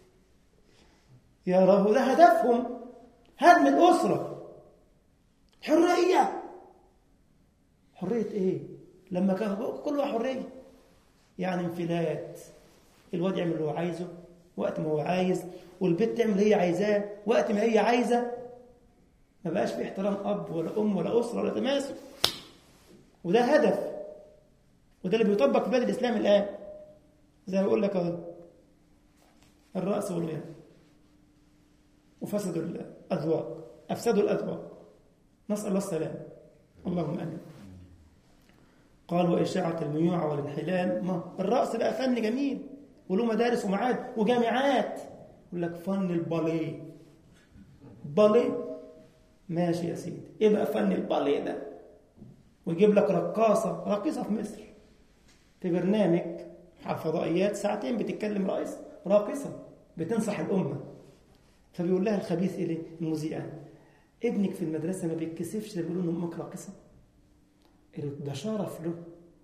يا رب ده هدفهم هدم الأسرة حرية حرية إيه؟ لما كان كلها حرية يعني انفلات الواد يعمل اللي هو عايزه وقت ما هو عايز والبنت تعمل اللي هي عايزاه وقت ما هي عايزة ما بقاش في احترام أب ولا أم ولا أسرة ولا تماسك وده هدف وده اللي بيطبق في بلاد الإسلام الآن زي ما بقول لك اهو الرأس والغنى وفسدوا الأذواق أفسدوا الأذواق نسأل الله السلامة اللهم آمين قال وإشاعة الميوعة والانحلال ما الرأس بقى فن جميل وله مدارس ومعاد وجامعات يقول لك فن الباليه باليه ماشي يا سيدي ايه بقى فن الباليه ده ويجيب لك رقاصة راقصة في مصر في برنامج على الفضائيات ساعتين بتتكلم رئيس راقصة بتنصح الأمة فبيقول لها الخبيث إليه المذيع ابنك في المدرسة ما بيتكسفش لما بيقولوا إن أمك راقصة قالت ده شرف له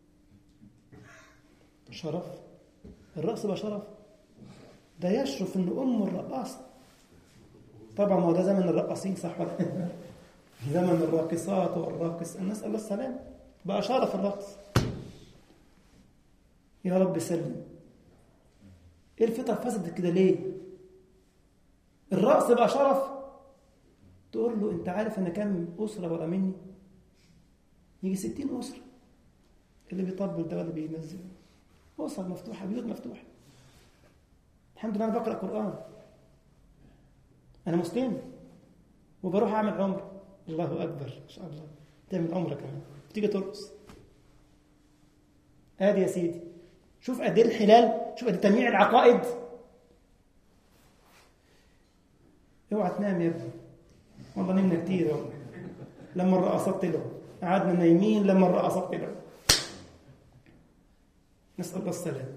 شرف الرقص ده شرف ده يشرف إن أمه الرقاصة طبعا ما هو ده زمن الرقاصين صح ولا لا؟ زمن الراقصات والراقص نسأل الله السلامة بقى شرف الرقص يا رب سلم ايه الفطر فسدت كده ليه الرقص بقى شرف تقول له انت عارف انا كام اسره ورا مني يجي ستين اسره اللي بيطبل ده ولا بينزل اسر مفتوحه بيوت مفتوحه الحمد لله انا بقرا قران انا مسلم وبروح اعمل عمره الله اكبر ما شاء الله تعمل عمره كمان تيجي ترقص ادي يا سيدي شوف قد ايه الحلال شوف قد تنويع العقائد اوعى تنام يا ابني والله نمنا كتير والله لما الرقصات طلعوا قعدنا نايمين لما الرقصات طلعوا نسأل الله السلام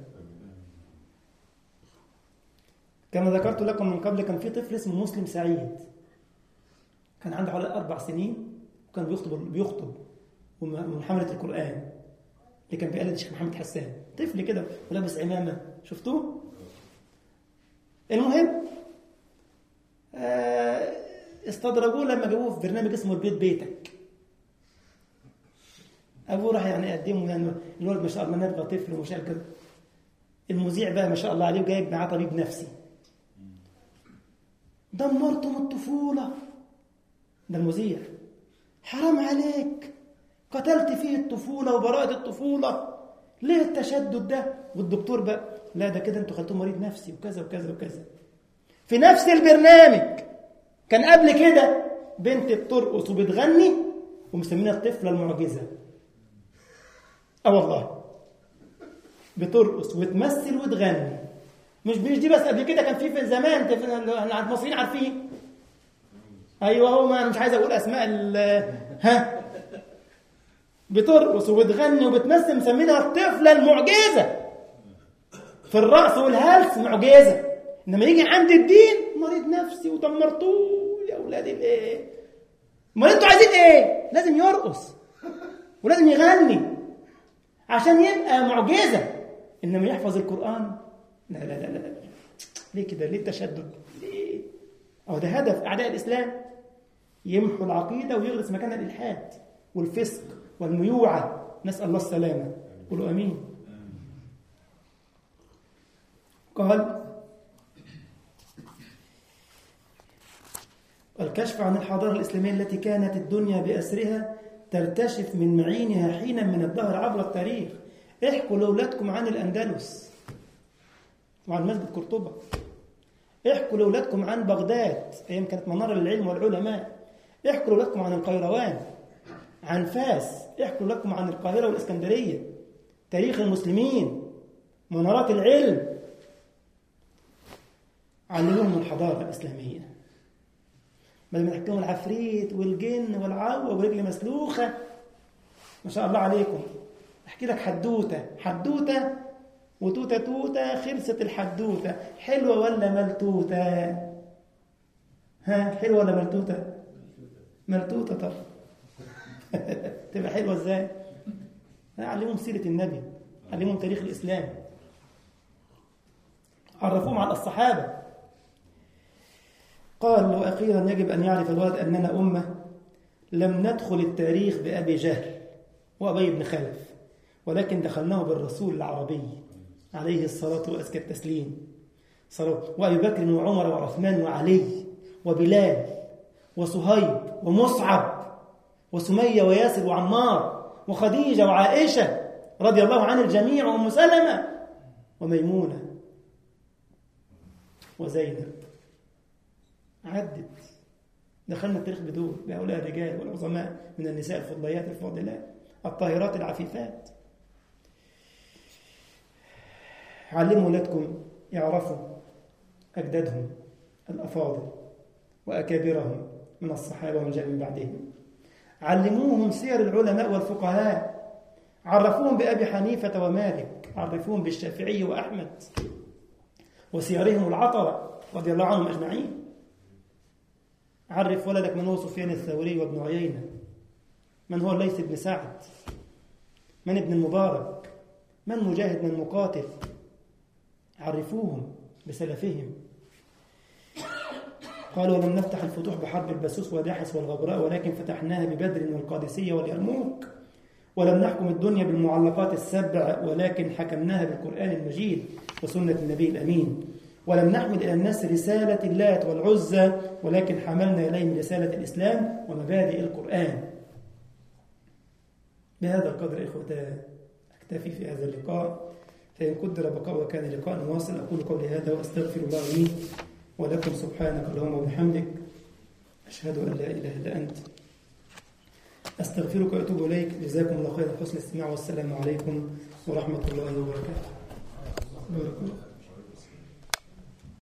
كما ذكرت لكم من قبل كان في طفل اسمه مسلم سعيد كان عنده حوالي أربع سنين وكان بيخطب بيخطب ومن حملة القرآن اللي كان بيقلد الشيخ محمد حسان طفل كده ولابس عمامة شفتوه؟ المهم آه استدرجوه لما جابوه في برنامج اسمه البيت بيتك ابوه راح يعني يقدمه يعني الولد ما شاء الله نبغى طفل ومش عارف كده المذيع بقى ما شاء الله عليه وجايب معاه طبيب نفسي دمرتم الطفوله ده المذيع حرام عليك قتلت فيه الطفوله وبراءه الطفوله ليه التشدد ده والدكتور بقى لا ده كده انتوا خلتوه مريض نفسي وكذا وكذا وكذا في نفس البرنامج كان قبل كده بنت بترقص وبتغني ومسمينها الطفله المعجزه اه والله بترقص وتمثل وتغني مش مش دي بس قبل كده كان في في زمان احنا المصريين عارفين ايوه هو ما انا مش عايز اقول اسماء ال ها بترقص وبتغني وبتمثل مسمينها الطفله المعجزه في الرقص والهلس معجزه انما يجي عند الدين مريض نفسي ودمرتوه يا اولاد الايه ما انتوا عايزين ايه لازم يرقص ولازم يغني عشان يبقى معجزه انما يحفظ القران لا لا لا لا, لا. ليه كده ليه التشدد ليه اهو ده هدف اعداء الاسلام يمحوا العقيده ويغرس مكانها الالحاد والفسق والميوعه نسال الله السلامه قولوا امين قال الكشف عن الحضارة الإسلامية التي كانت الدنيا بأسرها ترتشف من معينها حينا من الدهر عبر التاريخ احكوا لأولادكم عن الأندلس وعن مسجد قرطبة احكوا لأولادكم عن بغداد أيام كانت منارة للعلم والعلماء احكوا لأولادكم عن القيروان عن فاس احكوا لكم عن القاهرة والإسكندرية تاريخ المسلمين منارات العلم علموهم الحضارة الإسلامية بدل ما نحكي لهم العفريت والجن والعوة ورجل مسلوخة ما شاء الله عليكم احكي لك حدوتة حدوتة وتوتة توتة خلصت الحدوتة حلوة ولا ملتوتة ها حلوة ولا ملتوتة ملتوتة طب تبقى حلوة ازاي علمهم سيرة النبي علمهم تاريخ الإسلام عرفوهم على الصحابة قال وأخيرا يجب أن يعرف الولد أننا أمة لم ندخل التاريخ بأبي جهل وأبي بن خلف ولكن دخلناه بالرسول العربي عليه الصلاة وأزكى التسليم وأبي بكر وعمر وعثمان وعلي وبلال وصهيب ومصعب وسمية وياسر وعمار وخديجة وعائشة رضي الله عن الجميع وأم سلمة وميمونة وزينب عدت دخلنا التاريخ بدول بهؤلاء الرجال والعظماء من النساء الفضليات الفاضلات الطاهرات العفيفات علموا ولادكم يعرفوا أجدادهم الأفاضل وأكابرهم من الصحابة ومن جاء من بعدهم علموهم سير العلماء والفقهاء عرفوهم بأبي حنيفة ومالك عرفوهم بالشافعي وأحمد وسيرهم العطرة رضي الله عنهم أجمعين عرف ولدك من هو سفيان الثوري وابن عيينة من هو الليث بن سعد من ابن المبارك من مجاهد من مقاتل عرفوهم بسلفهم قال ولم نفتح الفتوح بحرب البسوس وداحس والغبراء ولكن فتحناها ببدر والقادسية واليرموك ولم نحكم الدنيا بالمعلقات السبع ولكن حكمناها بالقرآن المجيد وسنة النبي الأمين ولم نحمل إلى الناس رسالة اللات والعزى ولكن حملنا إليهم رسالة الإسلام ومبادئ القرآن بهذا القدر إخوة أكتفي في هذا اللقاء فإن قدر بقاء وكان لقاء واصل أقول قولي هذا وأستغفر الله لي ولكم سبحانك اللهم وبحمدك أشهد أن لا إله إلا أنت أستغفرك وأتوب إليك جزاكم الله خيرا حسن الاستماع والسلام عليكم ورحمة الله وبركاته بارك الله